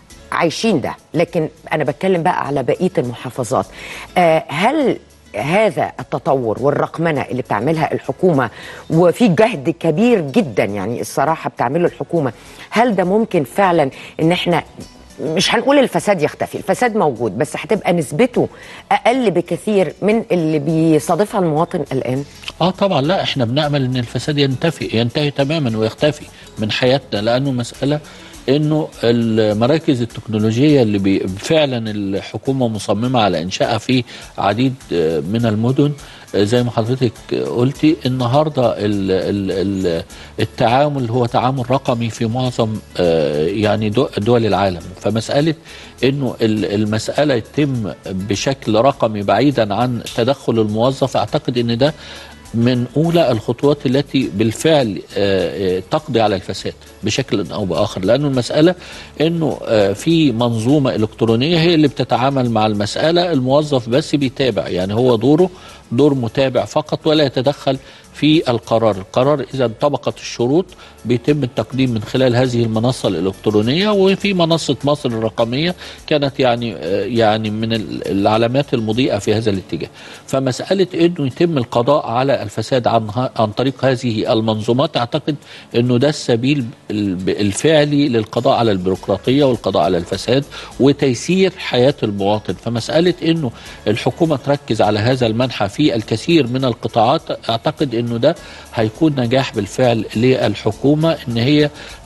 عايشين ده لكن انا بتكلم بقى على بقيه المحافظات آه هل هذا التطور والرقمنه اللي بتعملها الحكومه وفي جهد كبير جدا يعني الصراحه بتعمله الحكومه هل ده ممكن فعلا ان احنا مش هنقول الفساد يختفي الفساد موجود بس هتبقى نسبته اقل بكثير من اللي بيصادفها المواطن الان اه طبعا لا احنا بنامل ان الفساد ينتفي ينتهي تماما ويختفي من حياتنا لانه مساله انه المراكز التكنولوجيه اللي بي فعلا الحكومه مصممه على انشائها في عديد آه، من المدن آه، زي ما حضرتك قلتي النهارده ال ال ال التعامل هو تعامل رقمي في معظم آه، يعني دو- دول العالم فمساله انه ال- المساله يتم بشكل رقمي بعيدا عن تدخل الموظف اعتقد ان ده من اولى الخطوات التي بالفعل آه، آه، تقضي على الفساد بشكل او باخر لانه المساله انه آه، في منظومه الكترونيه هي اللي بتتعامل مع المساله الموظف بس بيتابع يعني هو دوره دور متابع فقط ولا يتدخل في القرار القرار إذا انطبقت الشروط بيتم التقديم من خلال هذه المنصة الإلكترونية وفي منصة مصر الرقمية كانت يعني آه، يعني من ال- العلامات المضيئة في هذا الاتجاه فمسألة أنه يتم القضاء على الفساد عن, ه- عن طريق هذه المنظومات أعتقد أنه ده السبيل ال- الفعلي للقضاء على البيروقراطية والقضاء على الفساد وتيسير حياة المواطن فمسألة أنه الحكومة تركز على هذا المنحى في الكثير من القطاعات أعتقد أنه ده هيكون نجاح بالفعل للحكومة أن هي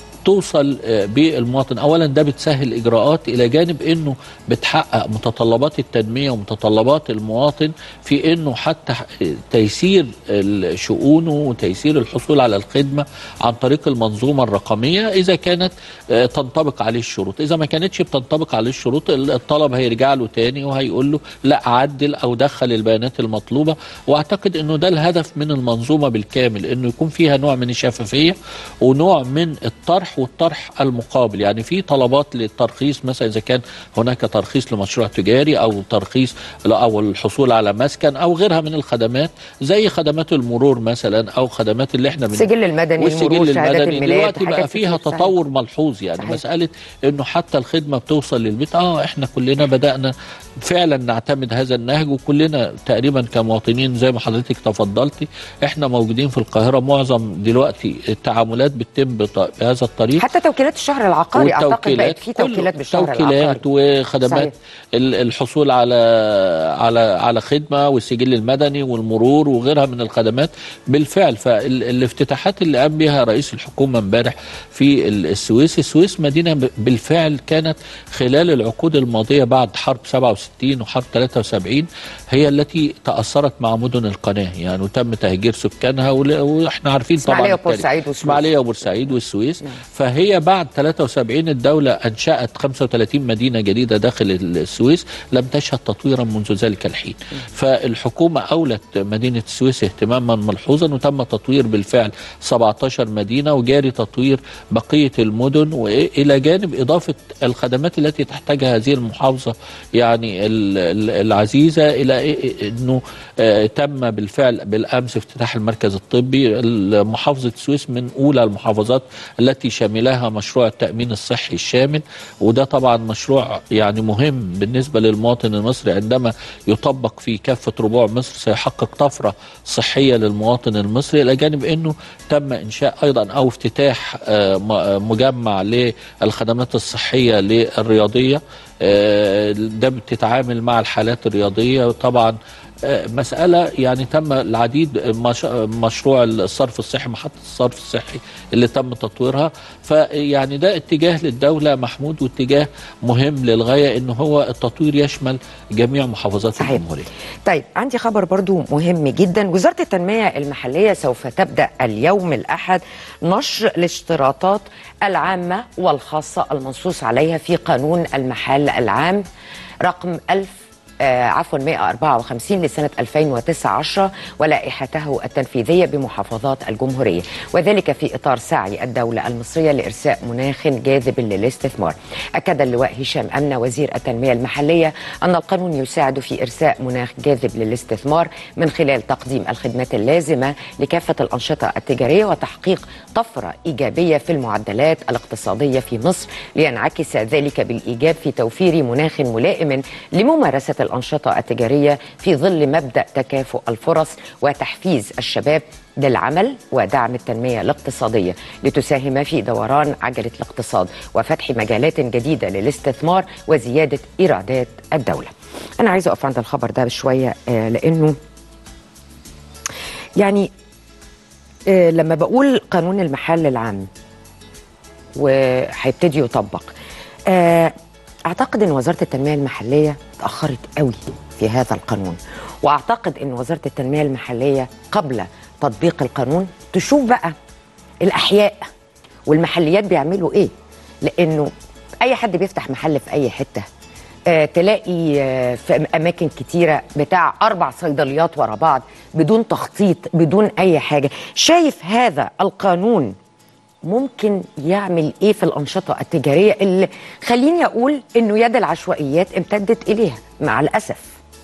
توصل آه، بالمواطن اولا ده بتسهل اجراءات الى جانب انه بتحقق متطلبات التنميه ومتطلبات المواطن في انه حتى ح- تيسير ال- شؤونه وتيسير الحصول على الخدمه عن طريق المنظومه الرقميه اذا كانت آه، تنطبق عليه الشروط اذا ما كانتش بتنطبق عليه الشروط ال- الطلب هيرجع له تاني وهيقول له لا عدل او دخل البيانات المطلوبه واعتقد انه ده الهدف من المنظومه بالكامل انه يكون فيها نوع من الشفافيه ونوع من الطرح والطرح المقابل يعني في طلبات للترخيص مثلا اذا كان هناك ترخيص لمشروع تجاري او ترخيص ل- او الحصول على مسكن او غيرها من الخدمات زي خدمات المرور مثلا او خدمات اللي احنا بن- السجل المدني، والسجل المرور، شهادات المدني الميلاد، دلوقتي بقى حاجات فيها كتير، صحيح. تطور ملحوظ يعني صحيح. مساله انه حتى الخدمه بتوصل للبيت اه احنا كلنا بدانا فعلا نعتمد هذا النهج وكلنا تقريبا كمواطنين زي ما حضرتك تفضلتي احنا موجودين في القاهره معظم دلوقتي التعاملات بتتم بط- بهذا الطريقه الطريق حتى توكيلات الشهر العقاري اعتقد بقت في كله. توكيلات بالشهر العقاري توكيلات وخدمات صحيح. ال- الحصول على على على خدمه والسجل المدني والمرور وغيرها من الخدمات بالفعل فالافتتاحات اللي قام بها رئيس الحكومه امبارح في ال- السويس السويس مدينه ب- بالفعل كانت خلال العقود الماضيه بعد حرب 67 وحرب 73 هي التي تاثرت مع مدن القناه يعني وتم تهجير سكانها ول- واحنا عارفين طبعا إسماعيلية التاريخ. وبورسعيد والسويس. اسماعيليه وبورسعيد والسويس فهي بعد 73 الدوله انشات 35 مدينه جديده داخل السويس لم تشهد تطويرا منذ ذلك الحين فالحكومه اولت مدينه السويس اهتماما ملحوظا وتم تطوير بالفعل 17 مدينه وجاري تطوير بقيه المدن والى جانب اضافه الخدمات التي تحتاجها هذه المحافظه يعني ال- ال- العزيزه الى انه آه، تم بالفعل بالامس افتتاح المركز الطبي محافظه السويس من اولى المحافظات التي شملها مشروع التامين الصحي الشامل وده طبعا مشروع يعني مهم بالنسبه للمواطن المصري عندما يطبق في كافه ربوع مصر سيحقق طفره صحيه للمواطن المصري الى جانب انه تم انشاء ايضا او افتتاح آه، م- آه، مجمع للخدمات الصحيه للرياضيه آه، ده بتتعامل مع الحالات الرياضيه طبعا آه، مسألة يعني تم العديد مش- مشروع الصرف الصحي محطة الصرف الصحي اللي تم تطويرها فيعني ده اتجاه للدولة محمود واتجاه مهم للغاية ان هو التطوير يشمل جميع محافظات صحيح. الجمهورية طيب عندي خبر برضو مهم جدا وزارة التنمية المحلية سوف تبدأ اليوم الأحد نشر الاشتراطات العامة والخاصة المنصوص عليها في قانون المحل العام رقم 1000 آه عفوا 154 لسنة 2019 ولائحته التنفيذية بمحافظات الجمهورية وذلك في إطار سعي الدولة المصرية لإرساء مناخ جاذب للاستثمار أكد اللواء هشام أمنة وزير التنمية المحلية أن القانون يساعد في إرساء مناخ جاذب للاستثمار من خلال تقديم الخدمات اللازمة لكافة الأنشطة التجارية وتحقيق طفرة إيجابية في المعدلات الاقتصادية في مصر لينعكس ذلك بالإيجاب في توفير مناخ ملائم لممارسة الأنشطة التجارية في ظل مبدأ تكافؤ الفرص وتحفيز الشباب للعمل ودعم التنمية الاقتصادية لتساهم في دوران عجلة الاقتصاد وفتح مجالات جديدة للاستثمار وزيادة إيرادات الدولة أنا عايزة أقف عند الخبر ده بشوية آه، لأنه يعني آه، لما بقول قانون المحل العام وهيبتدي يطبق آه، اعتقد ان وزاره التنميه المحليه اتاخرت قوي في هذا القانون واعتقد ان وزاره التنميه المحليه قبل تطبيق القانون تشوف بقى الاحياء والمحليات بيعملوا ايه لانه اي حد بيفتح محل في اي حته آه، تلاقي آه، في اماكن كتيره بتاع اربع صيدليات ورا بعض بدون تخطيط بدون اي حاجه شايف هذا القانون ممكن يعمل ايه في الانشطه التجاريه اللي خليني اقول انه يد العشوائيات امتدت اليها مع الاسف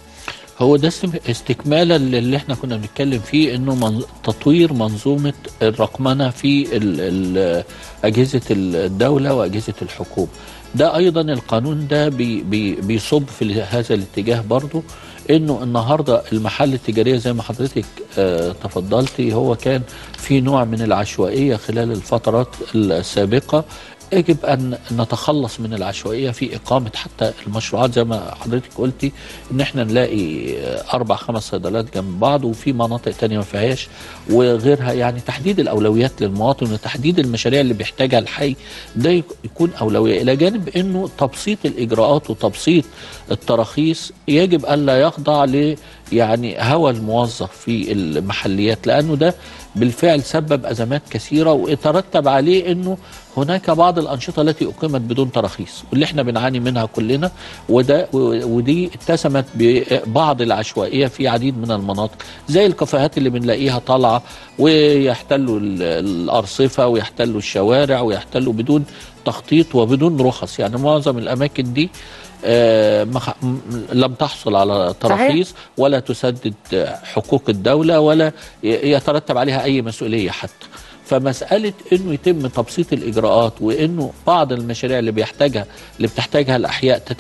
هو ده استم- استكمالا للي احنا كنا بنتكلم فيه انه من تطوير منظومه الرقمنه في ال ال اجهزه الدوله واجهزه الحكومه. ده ايضا القانون ده بي بي بيصب في هذا الاتجاه برضه انه النهارده المحل التجاريه زي ما حضرتك آه تفضلتي هو كان في نوع من العشوائيه خلال الفترات السابقه يجب ان نتخلص من العشوائيه في اقامه حتى المشروعات زي ما حضرتك قلتي ان احنا نلاقي اربع خمس صيدلات جنب بعض وفي مناطق تانية ما فيهاش وغيرها يعني تحديد الاولويات للمواطن وتحديد المشاريع اللي بيحتاجها الحي ده يك- يكون اولويه الى جانب انه تبسيط الاجراءات وتبسيط التراخيص يجب الا يخضع ل يعني هوى الموظف في المحليات لانه ده بالفعل سبب ازمات كثيره ويترتب عليه انه هناك بعض الانشطه التي اقيمت بدون تراخيص واللي احنا بنعاني منها كلنا وده ودي اتسمت ببعض العشوائيه في عديد من المناطق زي الكافيهات اللي بنلاقيها طالعه ويحتلوا ال- الارصفه ويحتلوا الشوارع ويحتلوا بدون تخطيط وبدون رخص يعني معظم الاماكن دي آه، ما خ- م- لم تحصل على تراخيص ولا تسدد آه، حقوق الدولة ولا ي- يترتب عليها أي مسؤولية حتى فمسألة أنه يتم تبسيط الإجراءات وأنه بعض المشاريع اللي بيحتاجها اللي بتحتاجها الأحياء تتم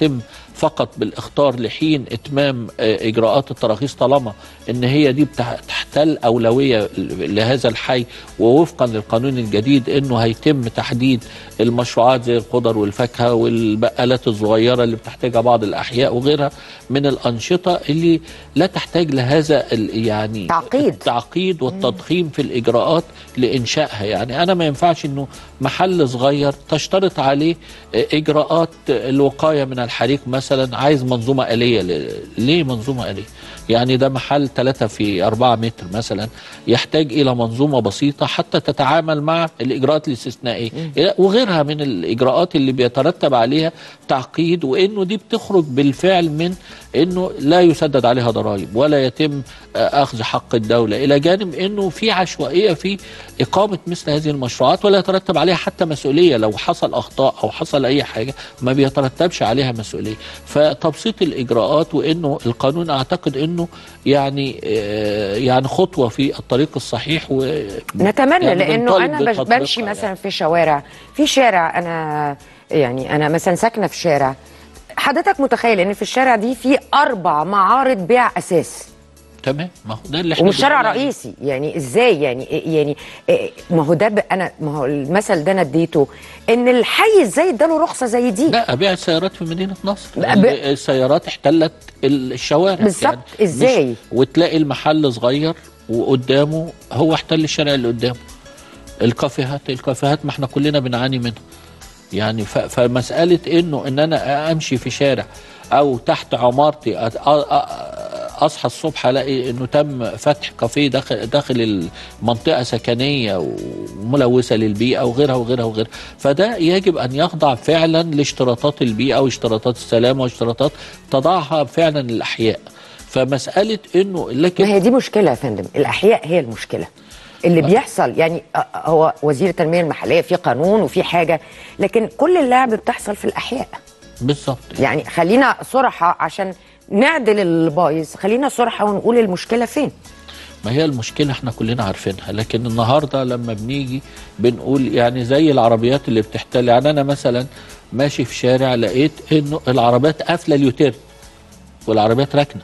فقط بالاختار لحين اتمام آه، اجراءات التراخيص طالما ان هي دي بتح- تحتل اولويه لهذا الحي ووفقا للقانون الجديد انه هيتم تحديد المشروعات زي الخضر والفاكهه والبقالات الصغيره اللي بتحتاجها بعض الاحياء وغيرها من الانشطه اللي لا تحتاج لهذا ال- يعني تعقيد. التعقيد والتضخيم في الاجراءات لانشائها يعني انا ما ينفعش انه محل صغير تشترط عليه اجراءات الوقايه من الحريق مثلا عايز منظومه اليه ل- ليه منظومه اليه يعني ده محل 3 في 4 متر مثلا يحتاج الى منظومه بسيطه حتى تتعامل مع الاجراءات الاستثنائيه وغيرها من الاجراءات اللي بيترتب عليها تعقيد وانه دي بتخرج بالفعل من انه لا يسدد عليها ضرائب ولا يتم آه، اخذ حق الدوله الى جانب انه في عشوائيه في اقامه مثل هذه المشروعات ولا يترتب عليها حتى مسؤوليه لو حصل اخطاء او حصل اي حاجه ما بيترتبش عليها مسؤوليه فتبسيط الاجراءات وانه القانون اعتقد انه يعني آه، يعني خطوه في الطريق الصحيح و نتمنى يعني لانه بنطالب انا بش- بتطبيقها بمشي مثلا في شوارع في شارع انا يعني انا مثلا ساكنه في شارع حضرتك متخيل ان في الشارع دي في اربع معارض بيع اساس تمام ما هو ده اللي احنا ومش شارع بنقول عليه. رئيسي يعني ازاي يعني يعني إيه- ما هو ده ب- انا ما هو المثل ده انا اديته ان الحي ازاي اداله رخصه زي دي لا بيع السيارات في مدينه نصر ب- لأن السيارات احتلت ال- الشوارع بالظبط. مش- إزاي؟ وتلاقي المحل صغير وقدامه هو احتل الشارع اللي قدامه الكافيهات الكافيهات ما احنا كلنا بنعاني منها يعني ف- فمساله انه ان انا امشي في شارع او تحت عمارتي أ- أ- أ- اصحى الصبح الاقي انه تم فتح كافيه داخل داخل المنطقه سكنيه وملوثه للبيئه وغيرها وغيرها وغيرها فده يجب ان يخضع فعلا لاشتراطات البيئه واشتراطات السلامه واشتراطات تضعها فعلا الاحياء فمساله انه لكن ما هي دي مشكله يا فندم الاحياء هي المشكله اللي بيحصل يعني آه، هو وزير التنميه المحليه في قانون وفي حاجه لكن كل اللعب بتحصل في الاحياء بالظبط يعني خلينا صرحة عشان نعدل البايظ خلينا صرحة ونقول المشكلة فين ما هي المشكلة احنا كلنا عارفينها لكن النهاردة لما بنيجي بنقول يعني زي العربيات اللي بتحتل يعني انا مثلا ماشي في شارع لقيت انه العربيات قافلة اليوتيرن والعربيات راكنة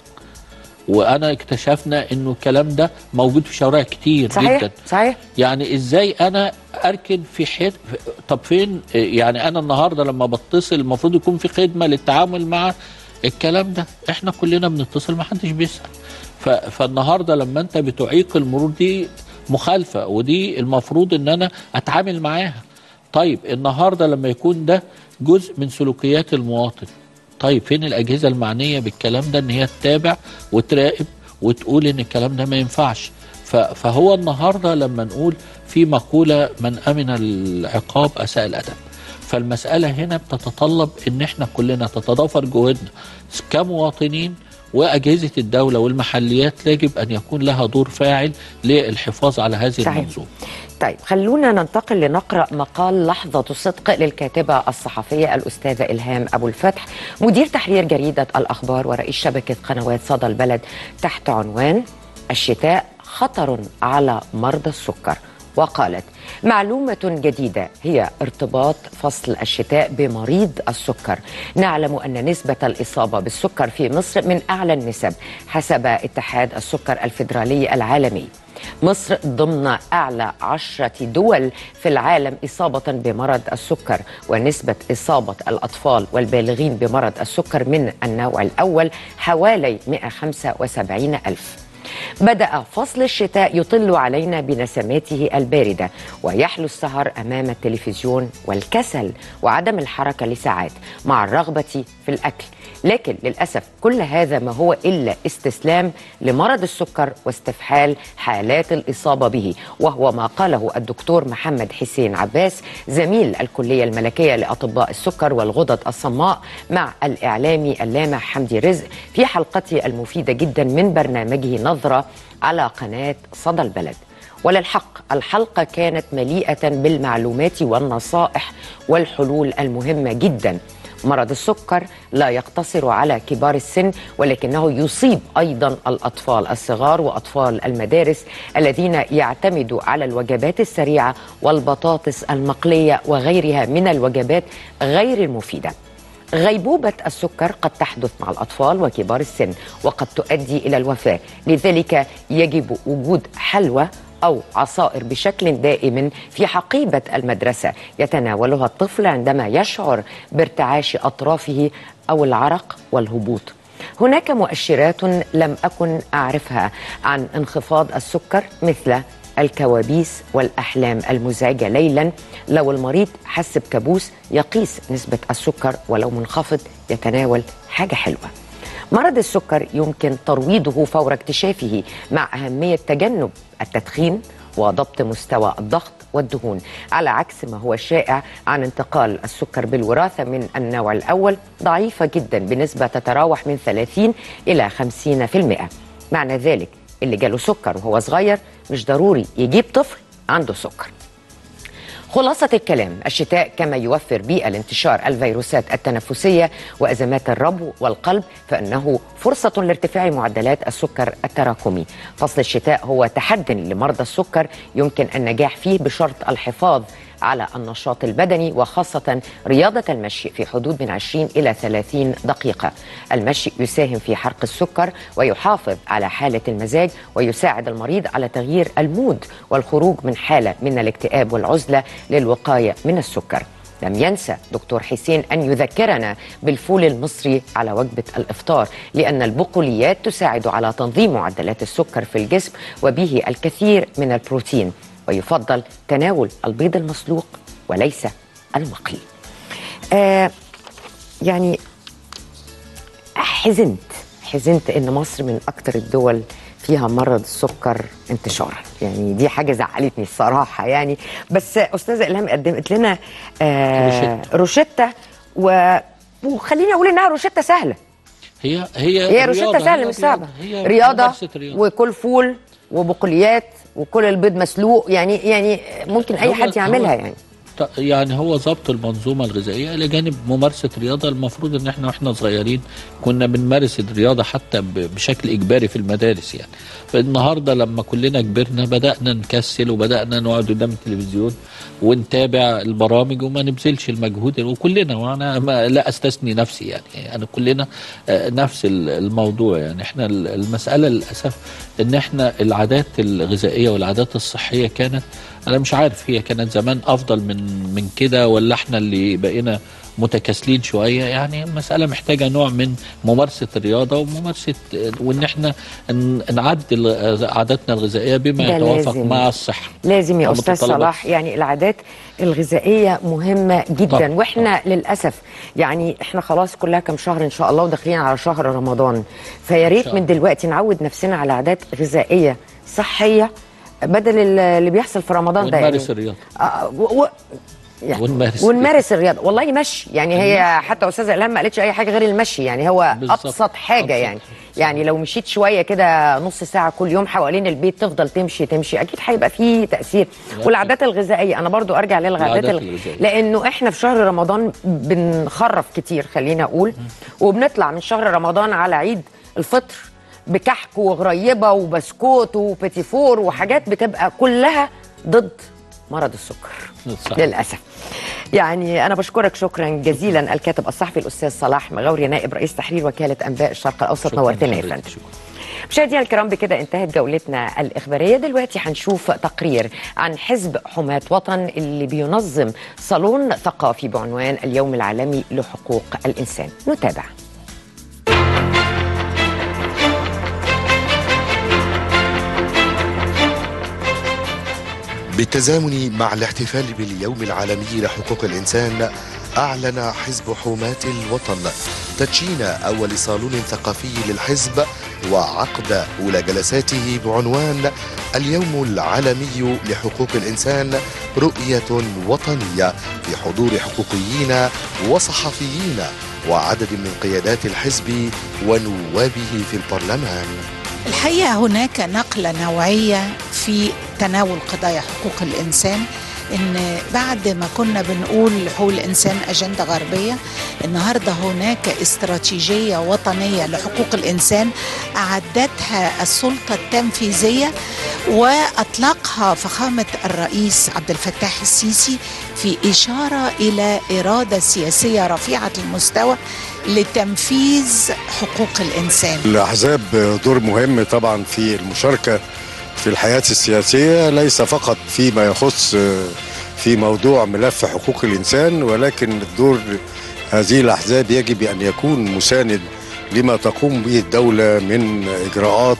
وانا اكتشفنا انه الكلام ده موجود في شوارع كتير صحيح جدا صحيح يعني ازاي انا اركن في حد طب فين يعني انا النهارده لما بتصل المفروض يكون في خدمه للتعامل مع الكلام ده احنا كلنا بنتصل ما حدش بيسال ف... فالنهارده لما انت بتعيق المرور دي مخالفه ودي المفروض ان انا اتعامل معاها طيب النهارده لما يكون ده جزء من سلوكيات المواطن طيب فين الاجهزه المعنيه بالكلام ده ان هي تتابع وتراقب وتقول ان الكلام ده ما ينفعش ف- فهو النهارده لما نقول في مقوله من امن العقاب اساء الادب فالمساله هنا بتتطلب ان احنا كلنا تتضافر جهودنا كمواطنين واجهزه الدوله والمحليات يجب ان يكون لها دور فاعل للحفاظ على هذه صحيح. المنظومه طيب خلونا ننتقل لنقرأ مقال لحظة صدق للكاتبة الصحفية الأستاذة إلهام أبو الفتح مدير تحرير جريدة الأخبار ورئيس شبكة قنوات صدى البلد تحت عنوان الشتاء خطر على مرضى السكر وقالت معلومة جديدة هي ارتباط فصل الشتاء بمريض السكر نعلم أن نسبة الإصابة بالسكر في مصر من أعلى النسب حسب اتحاد السكر الفيدرالي العالمي مصر ضمن أعلى عشرة دول في العالم إصابة بمرض السكر ونسبة إصابة الأطفال والبالغين بمرض السكر من النوع الأول حوالي 175 ألف بدأ فصل الشتاء يطل علينا بنسماته الباردة ويحلو السهر أمام التلفزيون والكسل وعدم الحركة لساعات مع الرغبة في الأكل لكن للأسف كل هذا ما هو إلا استسلام لمرض السكر واستفحال حالات الإصابة به وهو ما قاله الدكتور محمد حسين عباس زميل الكلية الملكية لأطباء السكر والغدد الصماء مع الإعلامي اللامع حمدي رزق في حلقته المفيدة جدا من برنامجه نظرة على قناة صدى البلد وللحق الحلقة كانت مليئة بالمعلومات والنصائح والحلول المهمة جدا مرض السكر لا يقتصر على كبار السن ولكنه يصيب ايضا الاطفال الصغار واطفال المدارس الذين يعتمدوا على الوجبات السريعه والبطاطس المقليه وغيرها من الوجبات غير المفيده. غيبوبة السكر قد تحدث مع الأطفال وكبار السن وقد تؤدي إلى الوفاة لذلك يجب وجود حلوى أو عصائر بشكل دائم في حقيبة المدرسة يتناولها الطفل عندما يشعر بارتعاش أطرافه أو العرق والهبوط هناك مؤشرات لم أكن أعرفها عن انخفاض السكر مثل الكوابيس والأحلام المزعجة ليلا لو المريض حس بكابوس يقيس نسبة السكر ولو منخفض يتناول حاجة حلوة مرض السكر يمكن ترويضه فور اكتشافه مع أهمية تجنب التدخين وضبط مستوى الضغط والدهون على عكس ما هو شائع عن انتقال السكر بالوراثة من النوع الأول ضعيفة جدا بنسبة تتراوح من 30 إلى 50% معنى ذلك اللي جاله سكر وهو صغير مش ضروري يجيب طفل عنده سكر خلاصة الكلام الشتاء كما يوفر بيئة لانتشار الفيروسات التنفسية وأزمات الربو والقلب فإنه فرصة لارتفاع معدلات السكر التراكمي فصل الشتاء هو تحد لمرضى السكر يمكن النجاح فيه بشرط الحفاظ على النشاط البدني وخاصة رياضة المشي في حدود من 20 إلى 30 دقيقة المشي يساهم في حرق السكر ويحافظ على حالة المزاج ويساعد المريض على تغيير المود والخروج من حالة من الاكتئاب والعزلة للوقاية من السكر لم ينسى دكتور حسين أن يذكرنا بالفول المصري على وجبة الإفطار لأن البقوليات تساعد على تنظيم معدلات السكر في الجسم وبه الكثير من البروتين ويفضل تناول البيض المسلوق وليس المقلي آه يعني حزنت حزنت ان مصر من اكتر الدول فيها مرض السكر انتشارا يعني دي حاجه زعلتني الصراحه يعني بس استاذه الهام قدمت لنا آه روشته و... وخليني اقول انها روشته سهله هي هي هي روشته رياضة، سهله هي مش صعبه هي رياضه ممارسة رياضة. وكل فول وبقوليات وكل البيض مسلوق يعني يعني ممكن اي هو- حد يعملها هو- يعني ط- يعني هو ضبط المنظومه الغذائيه الى جانب ممارسه رياضه المفروض ان احنا واحنا صغيرين كنا بنمارس الرياضه حتى ب- بشكل اجباري في المدارس يعني فالنهارده لما كلنا كبرنا بدانا نكسل وبدانا نقعد قدام التلفزيون ونتابع البرامج وما نبذلش المجهود وكلنا وانا ما لا استثني نفسي يعني انا كلنا آه، نفس ال- الموضوع يعني احنا ال- المساله للاسف ان احنا العادات الغذائيه والعادات الصحيه كانت انا مش عارف هي كانت زمان افضل من من كده ولا احنا اللي بقينا متكاسلين شويه يعني مساله محتاجه نوع من ممارسه الرياضه وممارسه وان احنا ن- نعدل عاداتنا الغذائيه بما ده يتوافق لازم. مع الصحه لازم يا أو استاذ متطلبات صلاح يعني العادات الغذائيه مهمه جدا طبعاً. واحنا للاسف يعني احنا خلاص كلها كام شهر ان شاء الله وداخلين على شهر رمضان فيا ريت شاء من دلوقتي نعود نفسنا على عادات غذائيه صحيه بدل ال- اللي بيحصل في رمضان ده يعني ونمارس الرياضه آه، و... و... يعني ونمارس ونمارس الرياضه والله مشي يعني هي حتى استاذه الهام ما قالتش اي حاجه غير المشي يعني هو بالظبط. ابسط حاجه أبسط. يعني يعني لو مشيت شويه كده نص ساعه كل يوم حوالين البيت تفضل تمشي تمشي اكيد هيبقى فيه تاثير والعادات الغذائيه انا برضو ارجع للعادات العادات الغ... الغذائية. لانه احنا في شهر رمضان بنخرف كتير خلينا اقول وبنطلع من شهر رمضان على عيد الفطر بكحك وغريبه وبسكوت وبيتيفور وحاجات بتبقى كلها ضد مرض السكر صح. للاسف يعني انا بشكرك شكرا جزيلا الكاتب الصحفي الاستاذ صلاح مغاوري نائب رئيس تحرير وكاله انباء الشرق الاوسط شكراً نورتنا يا لحضرتك. فندم مشاهدينا الكرام بكده انتهت جولتنا الإخبارية دلوقتي هنشوف تقرير عن حزب حماة وطن اللي بينظم صالون ثقافي بعنوان اليوم العالمي لحقوق الإنسان نتابع بالتزامن مع الاحتفال باليوم العالمي لحقوق الإنسان أعلن حزب حماة الوطن تدشين أول صالون ثقافي للحزب وعقد أولى جلساته بعنوان اليوم العالمي لحقوق الإنسان رؤية وطنية في حضور حقوقيين وصحفيين وعدد من قيادات الحزب ونوابه في البرلمان الحقيقة هناك نقلة نوعية في تناول قضايا حقوق الإنسان إن بعد ما كنا بنقول حقوق الإنسان أجندة غربية النهاردة هناك استراتيجية وطنية لحقوق الإنسان أعدتها السلطة التنفيذية واطلقها فخامه الرئيس عبد الفتاح السيسي في اشاره الى اراده سياسيه رفيعه المستوى لتنفيذ حقوق الانسان الأحزاب دور مهم طبعا في المشاركة في الحياة السياسية ليس فقط فيما يخص في موضوع ملف حقوق الإنسان ولكن الدور هذه الأحزاب يجب أن يكون مساند لما تقوم به الدولة من إجراءات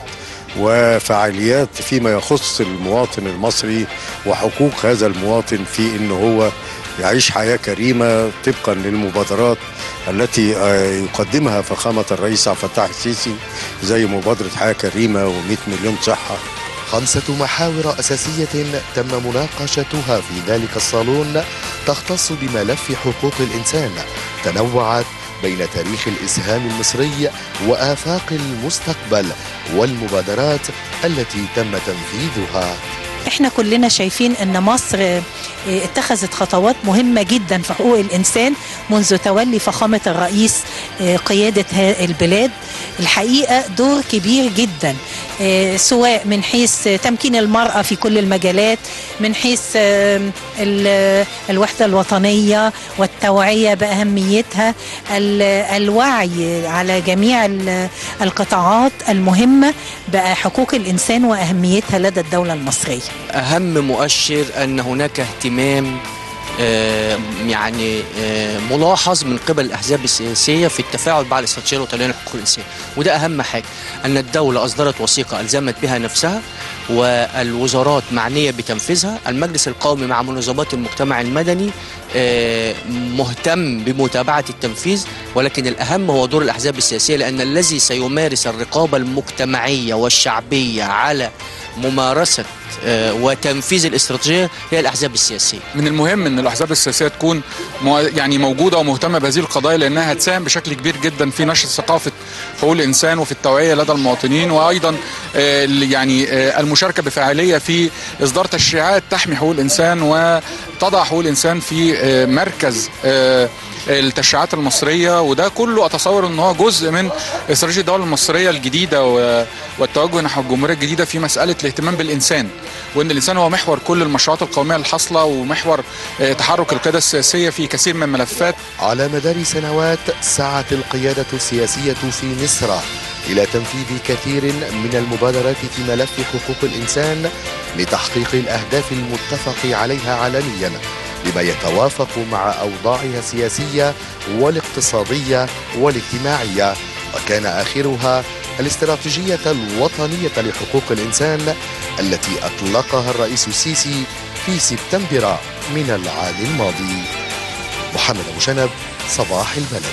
وفعاليات فيما يخص المواطن المصري وحقوق هذا المواطن في أنه هو يعيش حياة كريمة طبقا للمبادرات التي آه، يقدمها فخامة الرئيس عبد الفتاح السيسي زي مبادرة حياة كريمة و100 مليون صحة خمسة محاور أساسية تم مناقشتها في ذلك الصالون تختص بملف حقوق الإنسان تنوعت بين تاريخ الإسهام المصري وآفاق المستقبل والمبادرات التي تم تنفيذها احنا كلنا شايفين ان مصر اه، اتخذت خطوات مهمة جدا في حقوق الانسان منذ تولي فخامة الرئيس اه، قيادة ها- البلاد الحقيقة دور كبير جدا اه، سواء من حيث تمكين المرأة في كل المجالات من حيث اه، ال- الوحدة الوطنية والتوعية بأهميتها ال- الوعي على جميع ال- القطاعات المهمة بحقوق الإنسان وأهميتها لدى الدولة المصرية أهم مؤشر أن هناك اهتمام آه، يعني آه، ملاحظ من قبل الأحزاب السياسية في التفاعل مع الاستراتيجية الوطنية لحقوق الإنسان وده أهم حاجة أن الدولة أصدرت وثيقة ألزمت بها نفسها والوزارات معنية بتنفيذها المجلس القومي مع منظمات المجتمع المدني آه، مهتم بمتابعة التنفيذ ولكن الأهم هو دور الأحزاب السياسية لأن الذي سيمارس الرقابة المجتمعية والشعبية على ممارسة آه، وتنفيذ الاستراتيجية هي الأحزاب السياسية من المهم ان الاحزاب السياسيه تكون مو- يعني موجوده ومهتمه بهذه القضايا لانها هتساهم بشكل كبير جدا في نشر ثقافه حقوق الانسان وفي التوعيه لدى المواطنين وايضا آه، ال- يعني آه، المشاركه بفاعليه في اصدار تشريعات تحمي حقوق الانسان وتضع حقوق الانسان في آه، مركز آه، التشريعات المصريه وده كله اتصور ان هو جزء من استراتيجيه الدوله المصريه الجديده و- والتوجه نحو الجمهوريه الجديده في مساله الاهتمام بالانسان وان الانسان هو محور كل المشروعات القوميه الحاصله ومحور آه، تحرك القياده السياسيه في كثير من الملفات على مدار سنوات سعت القيادة السياسية في مصر إلى تنفيذ كثير من المبادرات في ملف حقوق الإنسان لتحقيق الأهداف المتفق عليها عالميا بما يتوافق مع أوضاعها السياسية والاقتصادية والاجتماعية وكان آخرها الاستراتيجية الوطنية لحقوق الإنسان التي أطلقها الرئيس السيسي في سبتمبر من العام الماضي محمد أبو شنب صباح البلد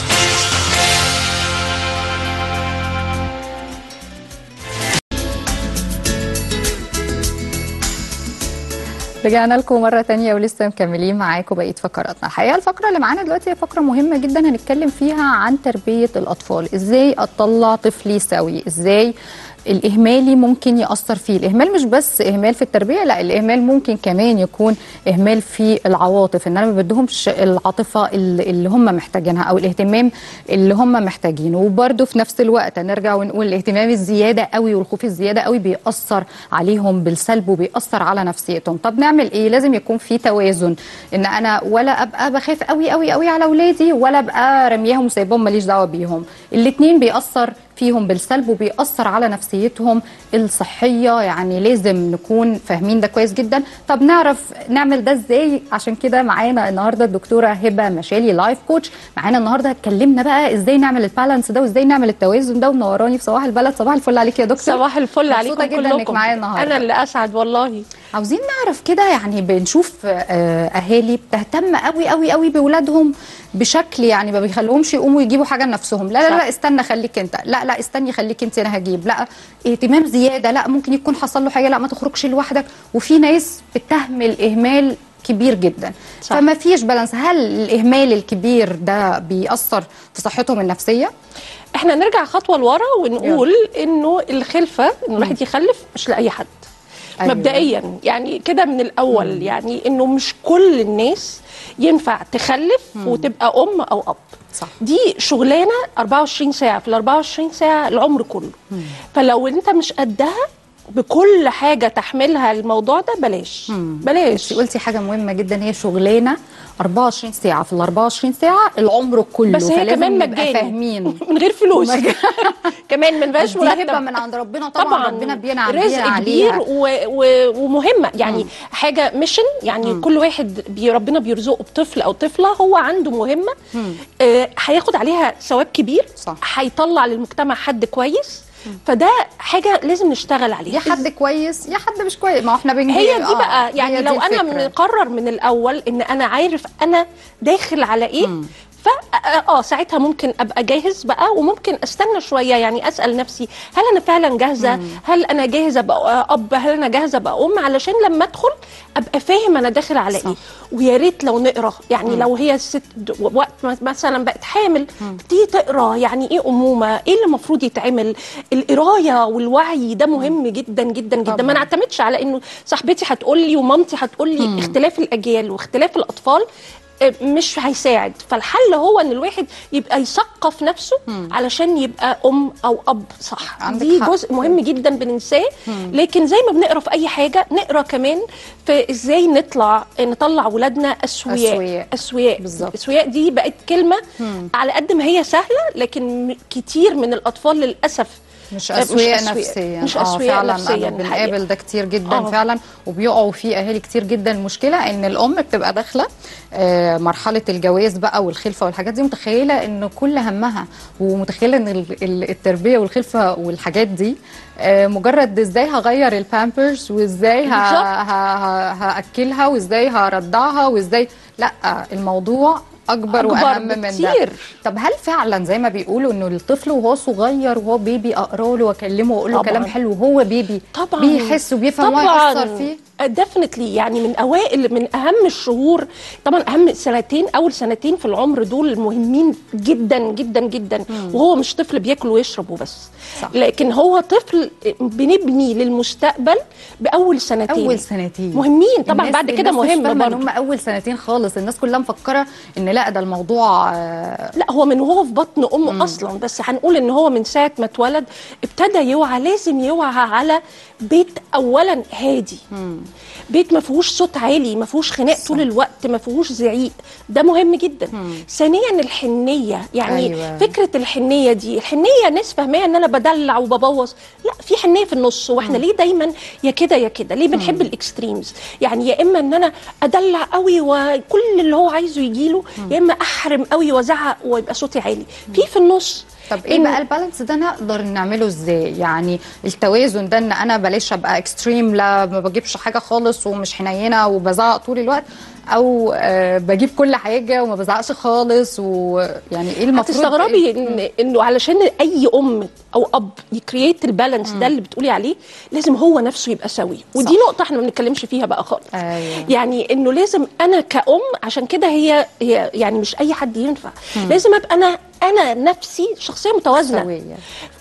رجعنا لكم مرة تانية ولسه مكملين معاكم بقية فقراتنا الحقيقة الفقرة اللي معانا دلوقتي هي فقرة مهمة جدا هنتكلم فيها عن تربية الأطفال إزاي أطلع طفلي سوي إزاي الإهمالي ممكن يأثر فيه الإهمال مش بس إهمال في التربية لا الإهمال ممكن كمان يكون إهمال في العواطف إن أنا ما بدهمش العاطفة اللي اللي هم محتاجينها أو الاهتمام اللي هم محتاجينه وبرده في نفس الوقت نرجع ونقول الاهتمام الزيادة قوي والخوف الزيادة قوي بيأثر عليهم بالسلب وبيأثر على نفسيتهم طب نعمل إيه لازم يكون في توازن إن أنا ولا أبقى بخاف قوي قوي قوي على أولادي ولا أبقى رمياهم وسايبهم ماليش دعوة بيهم الاتنين بيأثر فيهم بالسلب وبيأثر على نفسيتهم الصحية يعني لازم نكون فاهمين ده كويس جدا طب نعرف نعمل ده ازاي عشان كده معانا النهارده الدكتورة هبة مشالي لايف كوتش معانا النهارده اتكلمنا بقى ازاي نعمل البالانس ده وازاي نعمل التوازن ده ومنوراني في صباح البلد صباح الفل عليك يا دكتور صباح الفل عليكم مبسوطة جدا انك كلكم. معايا النهارده انا اللي اسعد والله عاوزين نعرف كده يعني بنشوف آه، اهالي بتهتم قوي قوي قوي باولادهم بشكل يعني ما بيخليهمش يقوموا يجيبوا حاجه لنفسهم لا لا صح. لا استنى خليك انت لا لا استني خليك انت انا هجيب لا اهتمام زياده لا ممكن يكون حصل له حاجه لا ما تخرجش لوحدك وفي ناس بتهمل اهمال كبير جدا صح. فما فيش بالانس هل الاهمال الكبير ده بيأثر في صحتهم النفسيه احنا نرجع خطوه لورا ونقول انه الخلفه ان الواحد يخلف مش لاي حد أيوة. مبدئيا يعني كده من الاول يعني انه مش كل الناس ينفع تخلف وتبقى ام او اب صح. دي شغلانه 24 ساعه في ال 24 ساعه العمر كله فلو انت مش قدها بكل حاجه تحملها الموضوع ده بلاش بلاش قلتي حاجه مهمه جدا هي شغلانه 24 ساعه في ال 24 ساعه العمر كله بس هي فلازم كمان نبقى مجاني. فاهمين من غير فلوس ومج- كمان من بقاش دي مرتب هبه من عند ربنا طبعا, طبعا ربنا بينعم رزق بيها كبير عليها و... و... ومهمه يعني حاجه ميشن يعني مم. كل واحد بي ربنا بيرزقه بطفل او طفله هو عنده مهمه آه هياخد عليها ثواب كبير صح هيطلع للمجتمع حد كويس فده حاجه لازم نشتغل عليها يا حد كويس يا حد مش كويس ما هو احنا بنجي هي دي آه، بقى يعني هي دي لو انا الفكرة. مقرر من الاول ان انا عارف انا داخل على ايه ف اه ساعتها ممكن ابقى جاهز بقى وممكن استنى شويه يعني اسال نفسي هل انا فعلا جاهزه هل انا جاهزه ابقى اب هل انا جاهزه ابقى ام علشان لما ادخل ابقى فاهم انا داخل على ايه ويا ريت لو نقرا يعني لو هي الست د- وقت ما- مثلا بقت حامل تيجي تقرا يعني ايه امومه ايه اللي المفروض يتعمل القرايه والوعي ده مهم جدا جدا جدا ما نعتمدش على انه صاحبتي هتقول لي ومامتي هتقول لي اختلاف الاجيال واختلاف الاطفال آه، مش هيساعد فالحل هو ان الواحد يبقى يثقف نفسه علشان يبقى ام او اب صح عندك دي حق. جزء مهم جدا بننساه مم. لكن زي ما بنقرا في اي حاجه نقرا كمان في ازاي نطلع نطلع ولادنا اسوياء أسوياء. اسوياء اسوياء دي بقت كلمه مم. على قد ما هي سهله لكن م- كتير من الاطفال للاسف مش آه، اسوياء نفسيا مش آه، اسوياء فعلا نفسيا أنا الحقيقة. بنقابل ده كتير جدا آه. فعلا وبيقعوا فيه اهالي كتير جدا المشكله ان الام بتبقى داخله آه، مرحله الجواز بقى والخلفه والحاجات دي متخيله ان كل همها ومتخيله ان ال- ال- التربيه والخلفه والحاجات دي آه، مجرد ازاي هغير البامبرز وازاي ه- بالظبط. ه- ه- هاكلها وازاي هرضعها وازاي لا الموضوع اكبر, أكبر واهم من ده بكتير. طب هل فعلا زي ما بيقولوا انه الطفل وهو صغير وهو بيبي اقرا له واكلمه واقول له طبعاً. كلام حلو وهو بيبي طبعا بيحس وبيفهم ويأثر فيه ديفنتلي يعني من اوائل من اهم الشهور طبعا اهم سنتين اول سنتين في العمر دول مهمين جدا جدا جدا وهو مش طفل بياكل ويشرب وبس صح. لكن هو طفل بنبني للمستقبل باول سنتين اول سنتين مهمين طبعا الناس- بعد كده الناس مش مهم فاهمة ان برضه هم اول سنتين خالص الناس كلها مفكره ان لا ده الموضوع آه، لا هو من وهو في بطن امه اصلا بس هنقول ان هو من ساعه ما اتولد ابتدى يوعى لازم يوعى على بيت اولا هادي بيت ما فيهوش صوت عالي ما فيهوش خناق طول الوقت ما فيهوش زعيق ده مهم جدا ثانيا الحنيه يعني أيوة. أيوة. فكره الحنيه دي الحنيه ناس فاهماها ان انا بدلع وببوظ لا في حنيه في النص واحنا ليه دايما يا كده يا كده ليه بنحب الاكستريمز يعني يا اما ان انا ادلع قوي وكل اللي هو عايزه يجيله يا اما احرم قوي وازعق ويبقى صوتي عالي في في النص طب ايه بقى البالانس ده نقدر نعمله ازاي يعني التوازن ده ان انا بلاش ابقى اكستريم لا ما بجيبش حاجه خالص ومش حنينه وبزعق طول الوقت او آه بجيب كل حاجه وما بزعقش خالص ويعني ايه المفروض هتستغربي إيه؟ إن انه علشان اي ام او اب يكريت البالانس ده اللي بتقولي عليه لازم هو نفسه يبقى سوي ودي نقطه احنا ما بنتكلمش فيها بقى خالص أيوة. يعني انه لازم انا كأم عشان كده هي هي يعني مش اي حد ينفع مم. لازم ابقى انا انا نفسي شخصيه متوازنه سوية.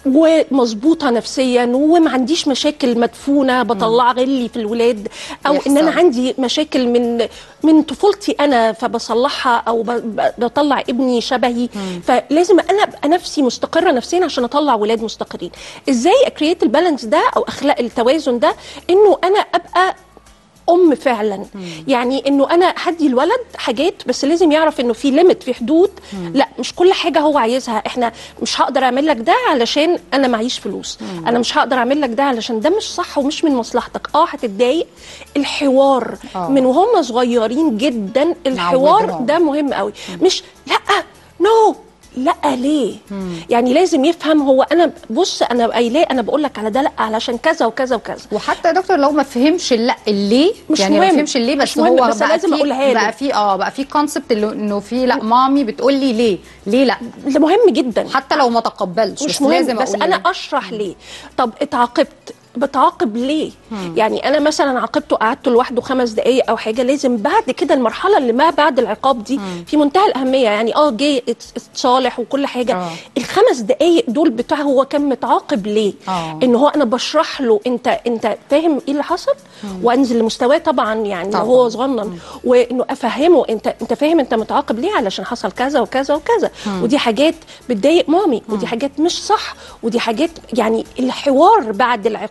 ومظبوطه نسيا وما عنديش مشاكل مدفونه بطلع غلي في الولاد او ان انا يحصل. عندي مشاكل من من طفولتي انا فبصلحها او ب- ب- بطلع ابني شبهي فلازم انا ابقى نفسي مستقره نفسيا عشان اطلع ولاد مستقرين ازاي اكريت البالانس ده او اخلاق التوازن ده انه انا ابقى ام فعلا يعني انه انا هدي الولد حاجات بس لازم يعرف انه في ليميت في حدود لا مش كل حاجه هو عايزها احنا مش هقدر اعمل لك ده علشان انا معيش فلوس انا مش هقدر اعمل لك ده علشان ده مش صح ومش من مصلحتك اه هتتضايق الحوار آه. من وهم صغيرين جدا الحوار نعودهم. ده مهم قوي مش لا نو لا ليه يعني لازم يفهم هو انا بص انا قايلاه انا بقول لك على ده لا علشان كذا وكذا وكذا وحتى يا دكتور لو ما فهمش لا الليه مش يعني مهم. ما فهمش الليه بس مش مهم، هو بس بقى لازم في أقولها له. بقى في اه بقى في كونسبت انه في لا مامي بتقول لي ليه ليه لا ده مهم جدا حتى لو ما تقبلش مش بس مهم لازم بس أقول انا ليه. اشرح ليه طب اتعاقبت بتعاقب ليه يعني انا مثلا عاقبته قعدته لوحده خمس دقائق او حاجه لازم بعد كده المرحله اللي ما بعد العقاب دي في منتهى الاهميه يعني اه جه ات- اتصالح وكل حاجه آه. الخمس دقائق دول بتاع هو كان متعاقب ليه آه. ان هو انا بشرح له انت انت فاهم ايه اللي حصل وانزل لمستواه طبعا يعني طبعاً. وهو صغنن وانه افهمه انت انت فاهم انت متعاقب ليه علشان حصل كذا وكذا وكذا مم. ودي حاجات بتضايق مامي ودي حاجات مش صح ودي حاجات يعني الحوار بعد العقاب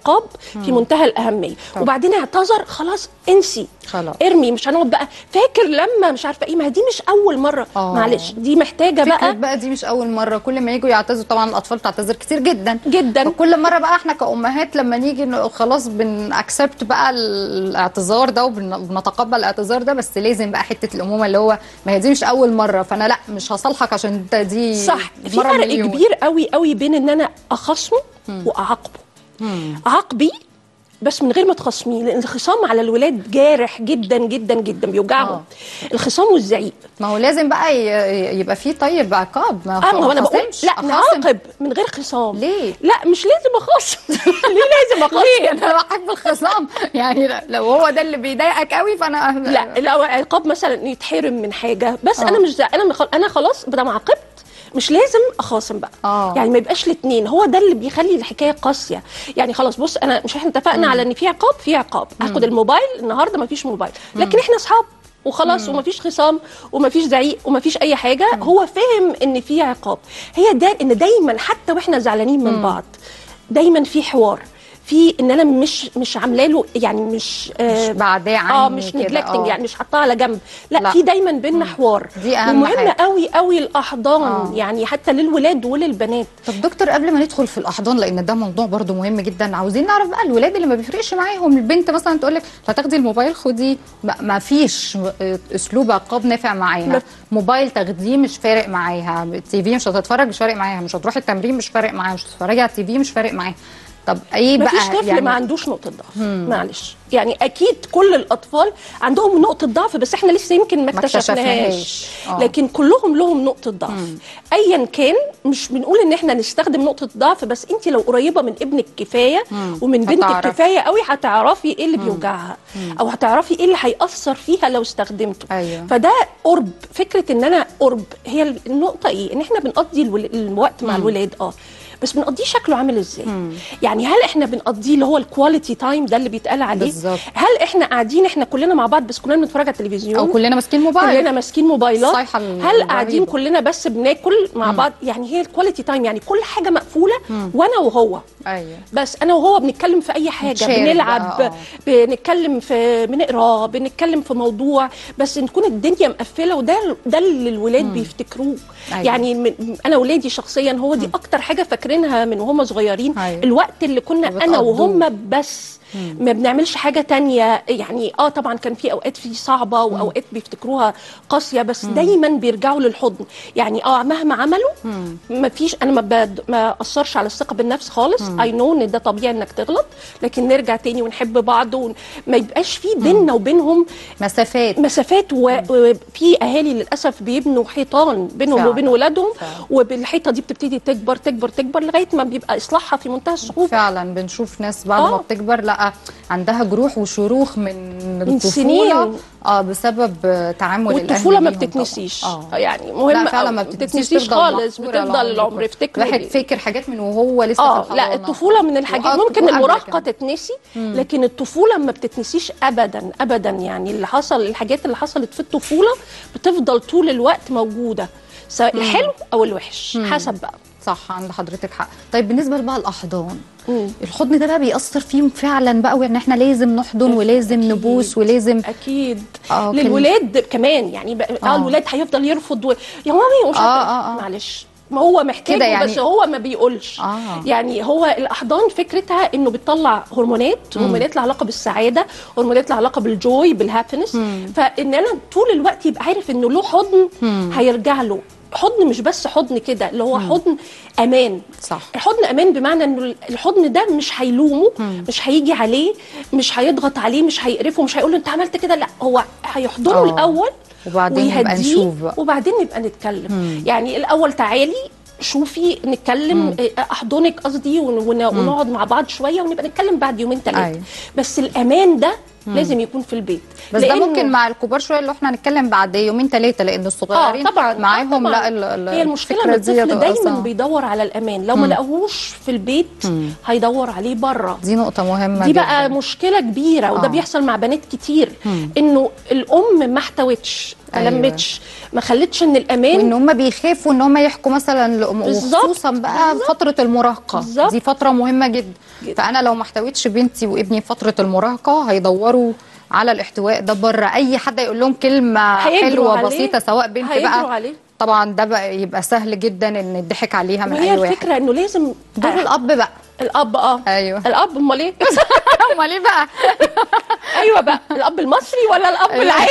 عقاب في منتهى الاهميه طبعا. وبعدين اعتذر خلاص انسي خلاص ارمي مش هنقعد بقى فاكر لما مش عارفه ايه ما هي دي مش اول مره آه. معلش دي محتاجه فكرة بقى بقى دي مش اول مره كل ما يجوا يعتذروا طبعا الاطفال بتعتذر كتير جدا جدا فكل مره بقى احنا كامهات لما نيجي ن- خلاص بنأكسبت بقى الاعتذار ده وبن- وبنتقبل الاعتذار ده بس لازم بقى حته الامومه اللي هو ما هي دي مش اول مره فانا لا مش هصالحك عشان انت دي صح في مرة فرق مليون. كبير قوي قوي بين ان انا اخصمه واعاقبه عاقبي بس من غير ما تخصميه لان الخصام على الولاد جارح جدا جدا جدا بيوجعهم الخصام والزعيق ما هو لازم بقى ي- يبقى فيه طيب عقاب ما اه ما هو انا بقول خصمش. لا أخصم. نعاقب من غير خصام ليه؟ لا مش لازم اخصم ليه لازم اخصم ليه انا بحب الخصام يعني لو هو ده اللي بيضايقك قوي فانا لا لو عقاب مثلا يتحرم من حاجه بس آه. انا مش زي انا مخ... انا خلاص بدل عاقبت مش لازم اخاصم بقى آه. يعني ما يبقاش الاثنين هو ده اللي بيخلي الحكايه قاسيه يعني خلاص بص انا مش احنا اتفقنا مم. على ان في عقاب في عقاب هاخد الموبايل النهارده ما فيش موبايل لكن احنا اصحاب وخلاص ومفيش خصام ومفيش زعيق ومفيش اي حاجه هو فاهم ان في عقاب هي ده ان دايما حتى واحنا زعلانين من بعض دايما في حوار في ان انا مش مش عامله له يعني مش مش بعداه عني اه مش كده، نجلكتنج آه. يعني مش حاطاه على جنب لا, لا. في دايما بينا حوار دي أهم ومهم حاجة. قوي قوي الاحضان آه. يعني حتى للولاد وللبنات طب دكتور قبل ما ندخل في الاحضان لان ده موضوع برضو مهم جدا عاوزين نعرف بقى الولاد اللي ما بيفرقش معاهم البنت مثلا تقول لك هتاخدي الموبايل خدي ما- ما فيش اسلوب عقاب نافع معاها ما- موبايل تاخديه مش فارق معاها التي في مش هتتفرج مش فارق معاها مش هتروح التمرين مش فارق معاها مش هتتفرجي على التي في مش فارق معاها طب ايه ما بقى فيش طفل يعني ما عندوش نقطه ضعف معلش يعني اكيد كل الاطفال عندهم نقطه ضعف بس احنا لسه يمكن ما ما اكتشفناهاش اكتشفناش. آه. لكن كلهم لهم نقطه ضعف ايا كان مش بنقول ان احنا نستخدم نقطه ضعف بس انت لو قريبه من ابنك كفايه مم. ومن بنتك هتعرفي. كفايه قوي هتعرفي ايه اللي بيوجعها او هتعرفي ايه اللي هيأثر فيها لو استخدمته أيوة. فده قرب فكره ان انا قرب هي النقطه ايه ان احنا بنقضي الول- الوقت مع الولاد اه بس بنقضيه شكله عامل ازاي يعني هل احنا بنقضيه اللي هو الكواليتي تايم ده اللي بيتقال عليه بالظبط. هل احنا قاعدين احنا كلنا مع بعض بس كلنا بنتفرج على التلفزيون او كلنا ماسكين موبايل كلنا ماسكين موبايلات الصيحة هل الرهيبة. قاعدين كلنا بس بناكل مع بعض يعني هي الكواليتي تايم يعني كل حاجه مقفوله وانا وهو ايوه بس انا وهو بنتكلم في اي حاجه نتشارك بنلعب بقى، بنتكلم في بنقرا بنتكلم في موضوع بس تكون الدنيا مقفله وده ده اللي الولاد بيفتكروه أيوة. يعني من انا ولادي شخصيا هو دي اكتر حاجه فاكرينها من وهم صغيرين أيوة. الوقت اللي كنا انا وبتقضوه. وهم بس ما بنعملش حاجه تانية يعني اه طبعا كان في اوقات في صعبه واوقات بيفتكروها قاسيه بس دايما بيرجعوا للحضن يعني اه مهما عملوا ما فيش انا ما بد... ما اثرش على الثقه بالنفس خالص اي نو ان ده طبيعي انك تغلط لكن نرجع تاني ونحب بعض وما يبقاش في بيننا وبينهم مسافات مسافات و- وفي اهالي للاسف بيبنوا حيطان بينهم فعلا. وبين ولادهم فعلا. وبالحيطه دي بتبتدي تكبر تكبر تكبر لغايه ما بيبقى اصلاحها في منتهى الصعوبه فعلا بنشوف ناس بعد ما آه. بتكبر لا عندها جروح وشروخ من من الطفوله سنين. اه بسبب تعامل الأهل والطفوله ما بيهم طبعاً. بتتنسيش اه يعني مهم لا فعلا أوي. ما بتتنسيش تفضل خالص محفورة بتفضل العمر كله. افتكروا الواحد دي. فاكر حاجات من وهو لسه اه في لا الحضانة. الطفوله من الحاجات وأك- ممكن وقبل المراهقه كمان. تتنسي لكن الطفوله ما بتتنسيش ابدا ابدا يعني اللي حصل الحاجات اللي حصلت في الطفوله بتفضل طول الوقت موجوده سواء الحلو او الوحش حسب بقى صح عند حضرتك حق طيب بالنسبه بقى الاحضان الحضن ده بقى بيأثر فيهم فعلا بقى وان احنا لازم نحضن ولازم نبوس ولازم اكيد اه كان- للولاد كمان يعني بقى اه آه. الولاد هيفضل يرفض و... يا مامي ومش آه، عارفة- آه، آه. معلش ما هو محتاج كده يعني- بس هو ما بيقولش آه. يعني هو الاحضان فكرتها انه بتطلع هرمونات هرمونات لها علاقه بالسعاده هرمونات لها علاقه بالجوي بالهابينس فان انا طول الوقت يبقى عارف انه له حضن هيرجع له حضن مش بس حضن كده اللي هو حضن امان صح الحضن امان بمعنى انه الحضن ده مش هيلومه مش هيجي عليه مش هيضغط عليه مش هيقرفه مش هيقول له انت عملت كده لا هو هيحضنه آه. الاول وبعدين نبقى ويهديه نشوف بقى. وبعدين نبقى نتكلم يعني الاول تعالي شوفي نتكلم إيه، احضنك قصدي ون- ون- ونقعد مع بعض شويه ونبقى نتكلم بعد يومين ثلاثه أيوة. بس الامان ده لازم يكون في البيت بس ده لأنه- ممكن مع الكبار شويه اللي احنا هنتكلم بعد يومين ثلاثه لان الصغيرين اه طبعا معاهم آه طبعا. لا ال- ال- هي المشكله ان الفكرة دي الطفل هتبقى دايما صعبة. بيدور على الامان لو ما لقاهوش في البيت هيدور عليه بره دي نقطه مهمه دي جدا. بقى مشكله كبيره وده آه. بيحصل مع بنات كتير انه الام ما احتوتش ما أيوة. لمتش ما خلتش ان الامان وان هم بيخافوا ان هم يحكوا مثلا لأم بالظبط. وخصوصا بقى بالظبط. فتره المراهقه بالظبط. دي فتره مهمه جدا فانا لو ما احتويتش بنتي وابني في فتره المراهقه هيدوروا على الاحتواء ده بره اي حد يقول لهم كلمه هيجروا حلوه عليه. بسيطه سواء بنت هيجروا بقى عليه. طبعا ده بقى يبقى سهل جدا ان يضحك عليها من وهي اي واحد الفكره انه لازم دور الاب بقى الاب اه ايوه الاب امال ايه امال ايه بقى ايوه بقى الاب المصري ولا الاب العادي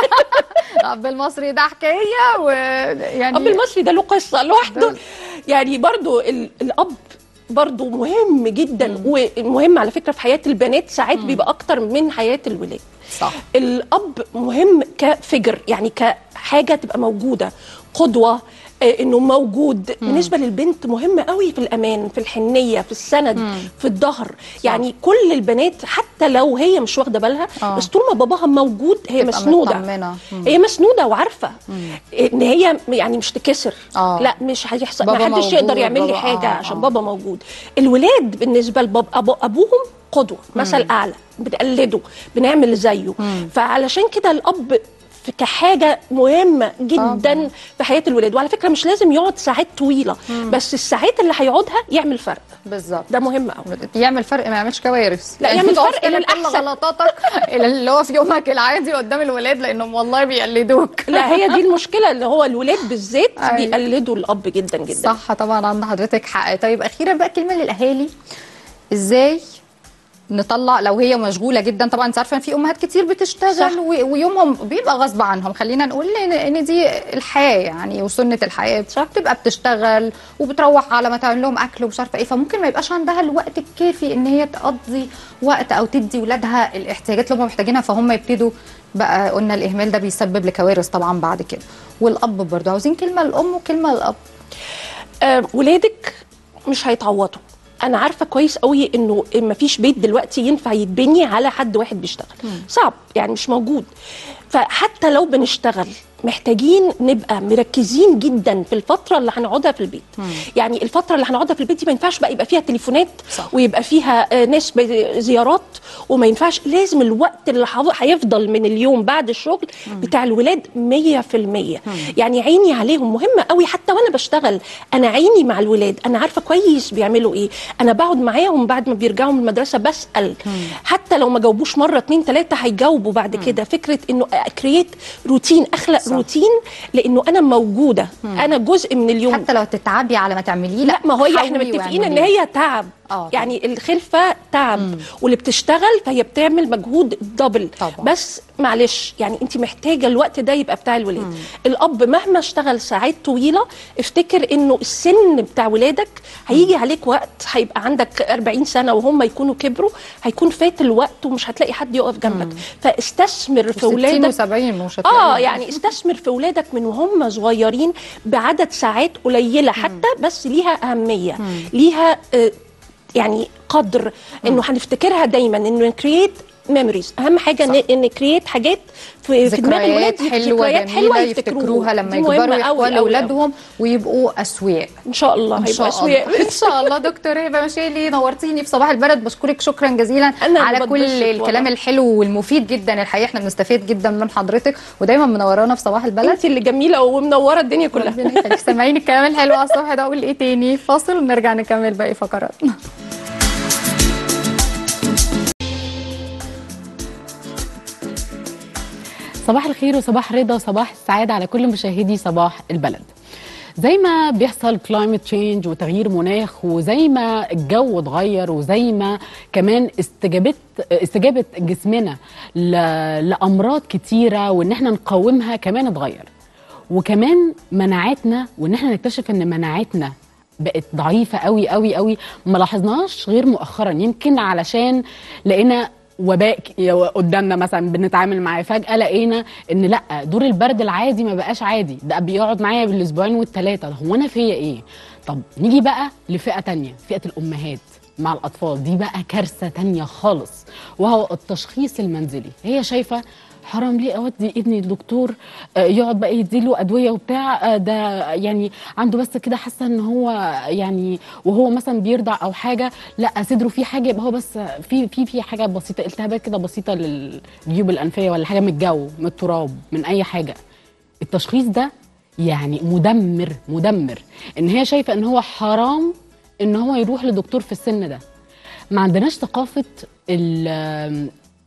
الاب المصري ده حكايه ويعني الاب المصري ده له قصه لوحده يعني برضو ال- الاب برضو مهم جدا ومهم على فكره في حياه البنات ساعات بيبقى اكتر من حياه الولاد صح الاب مهم كفجر يعني كحاجه تبقى موجوده قدوه آه، انه موجود بالنسبه للبنت مهم قوي في الامان في الحنيه في السند في الظهر يعني كل البنات حتى لو هي مش واخده بالها آه. بس طول ما باباها موجود هي تبقى مسنوده مطمنة. مم. هي مسنوده وعارفه ان هي يعني مش تكسر آه. لا مش هيحصل بابا ما حدش موجود، يقدر يعمل لي بابا- حاجه آه، عشان آه. بابا موجود الولاد بالنسبه لباب أبو ابوهم قدوه مثل اعلى بنقلده بنعمل زيه فعلشان كده الاب في كحاجه مهمه جدا في حياه الولاد وعلى فكره مش لازم يقعد ساعات طويله بس الساعات اللي هيقعدها يعمل فرق بالظبط ده مهم قوي يعمل فرق ما يعملش كوارث لا، يعني يعمل تقف فرق كده للأحسن. كل غلطاتك اللي هو في يومك العادي قدام الولاد لانهم والله بيقلدوك لا هي دي المشكله اللي هو الولاد بالذات أيوة. بيقلدوا الاب جدا جدا صح طبعا عند حضرتك حق طيب اخيرا بقى كلمه للاهالي ازاي نطلع لو هي مشغوله جدا طبعا انت عارفه ان في امهات كتير بتشتغل صح. و- ويومهم بيبقى غصب عنهم خلينا نقول ان ان دي الحياه يعني وسنه الحياه صح. بتبقى بتشتغل وبتروح على ما تعمل لهم اكل ومش عارفه ايه فممكن ما يبقاش عندها الوقت الكافي ان هي تقضي وقت او تدي ولادها الاحتياجات اللي هم محتاجينها فهم يبتدوا بقى قلنا الاهمال ده بيسبب لكوارث طبعا بعد كده والاب برضه عاوزين كلمه للام وكلمه للاب آه ولادك مش هيتعوضوا انا عارفه كويس قوي انه مفيش بيت دلوقتي ينفع يتبني على حد واحد بيشتغل صعب يعني مش موجود فحتى لو بنشتغل محتاجين نبقى مركزين جدا في الفتره اللي هنقعدها في البيت يعني الفتره اللي هنقعدها في البيت دي ما ينفعش بقى يبقى فيها تليفونات صح. ويبقى فيها آه، ناس ب- زيارات وما ينفعش لازم الوقت اللي حف- هيفضل من اليوم بعد الشغل بتاع الولاد 100% يعني عيني عليهم مهمه قوي حتى وانا بشتغل انا عيني مع الولاد انا عارفه كويس بيعملوا ايه انا بقعد معاهم بعد ما بيرجعوا من المدرسه بسال حتى لو ما جاوبوش مره اتنين تلاته هيجاوبوا بعد كده فكره انه كرييت روتين اخلق صح. روتين لانه انا موجوده انا جزء من اليوم حتى لو تتعبي على ما تعمليه لا ما هو هي احنا حاولي متفقين ان واعمليه. هي تعب آه، يعني الخلفه تعب واللي بتشتغل فهي بتعمل مجهود دبل طبعا. بس معلش يعني انت محتاجه الوقت ده يبقى بتاع الولاد الاب مهما اشتغل ساعات طويله افتكر انه السن بتاع ولادك هيجي عليك وقت هيبقى عندك 40 سنه وهم يكونوا كبروا هيكون فات الوقت ومش هتلاقي حد يقف جنبك فاستثمر في 60 ولادك و70 مش اه هتلاقي. يعني استثمر في ولادك من وهم صغيرين بعدد ساعات قليله حتى بس ليها اهميه ليها آه، يعني قدر انه هنفتكرها دايما انه نكريت ميموريز اهم حاجه ان ان نكريت حاجات في في دماغ الولاد ذكريات حلوه ذكريات جميله حلوه يفتكروها لما دي مهمة يكبروا أوي يحكوا أوي أوي. لاولادهم ويبقوا اسوياء ان شاء الله ان هيبقى شاء اسوياء الله ان شاء الله دكتور هبه مشيلي نورتيني في صباح البلد بشكرك شكرا جزيلا أنا على اللي كل بتبسط الكلام والله. الحلو والمفيد جدا الحقيقه احنا بنستفيد جدا من حضرتك ودايما منورانا في صباح البلد انت اللي جميله ومنوره الدنيا كلها ربنا يخليك سامعين الكلام الحلو على الصبح ده اقول ايه تاني فاصل ونرجع نكمل باقي فقراتنا صباح الخير وصباح رضا وصباح السعادة على كل مشاهدي صباح البلد زي ما بيحصل كلايمت تشينج وتغيير مناخ وزي ما الجو اتغير وزي ما كمان استجابت استجابه جسمنا ل- لامراض كتيره وان احنا نقاومها كمان اتغير وكمان مناعتنا وان احنا نكتشف ان مناعتنا بقت ضعيفه قوي قوي قوي ما لاحظناهاش غير مؤخرا يمكن علشان لقينا وباء ك- قدامنا مثلا بنتعامل معاه فجاه لقينا ان لا دور البرد العادي ما بقاش عادي ده بيقعد معايا بالاسبوعين والثلاثه هو انا فيا ايه طب نيجي بقى لفئه تانية فئه الامهات مع الاطفال دي بقى كارثه تانية خالص وهو التشخيص المنزلي هي شايفه حرام ليه اودي ابني الدكتور آه، يقعد بقى يديله ادويه وبتاع آه، ده يعني عنده بس كده حاسه ان هو يعني وهو مثلا بيرضع او حاجه لا صدره فيه حاجه يبقى هو بس في في في حاجه بسيطه التهابات كده بسيطه للجيوب الانفيه ولا حاجه من الجو من التراب من اي حاجه التشخيص ده يعني مدمر مدمر ان هي شايفه ان هو حرام ان هو يروح لدكتور في السن ده ما عندناش ثقافه ال-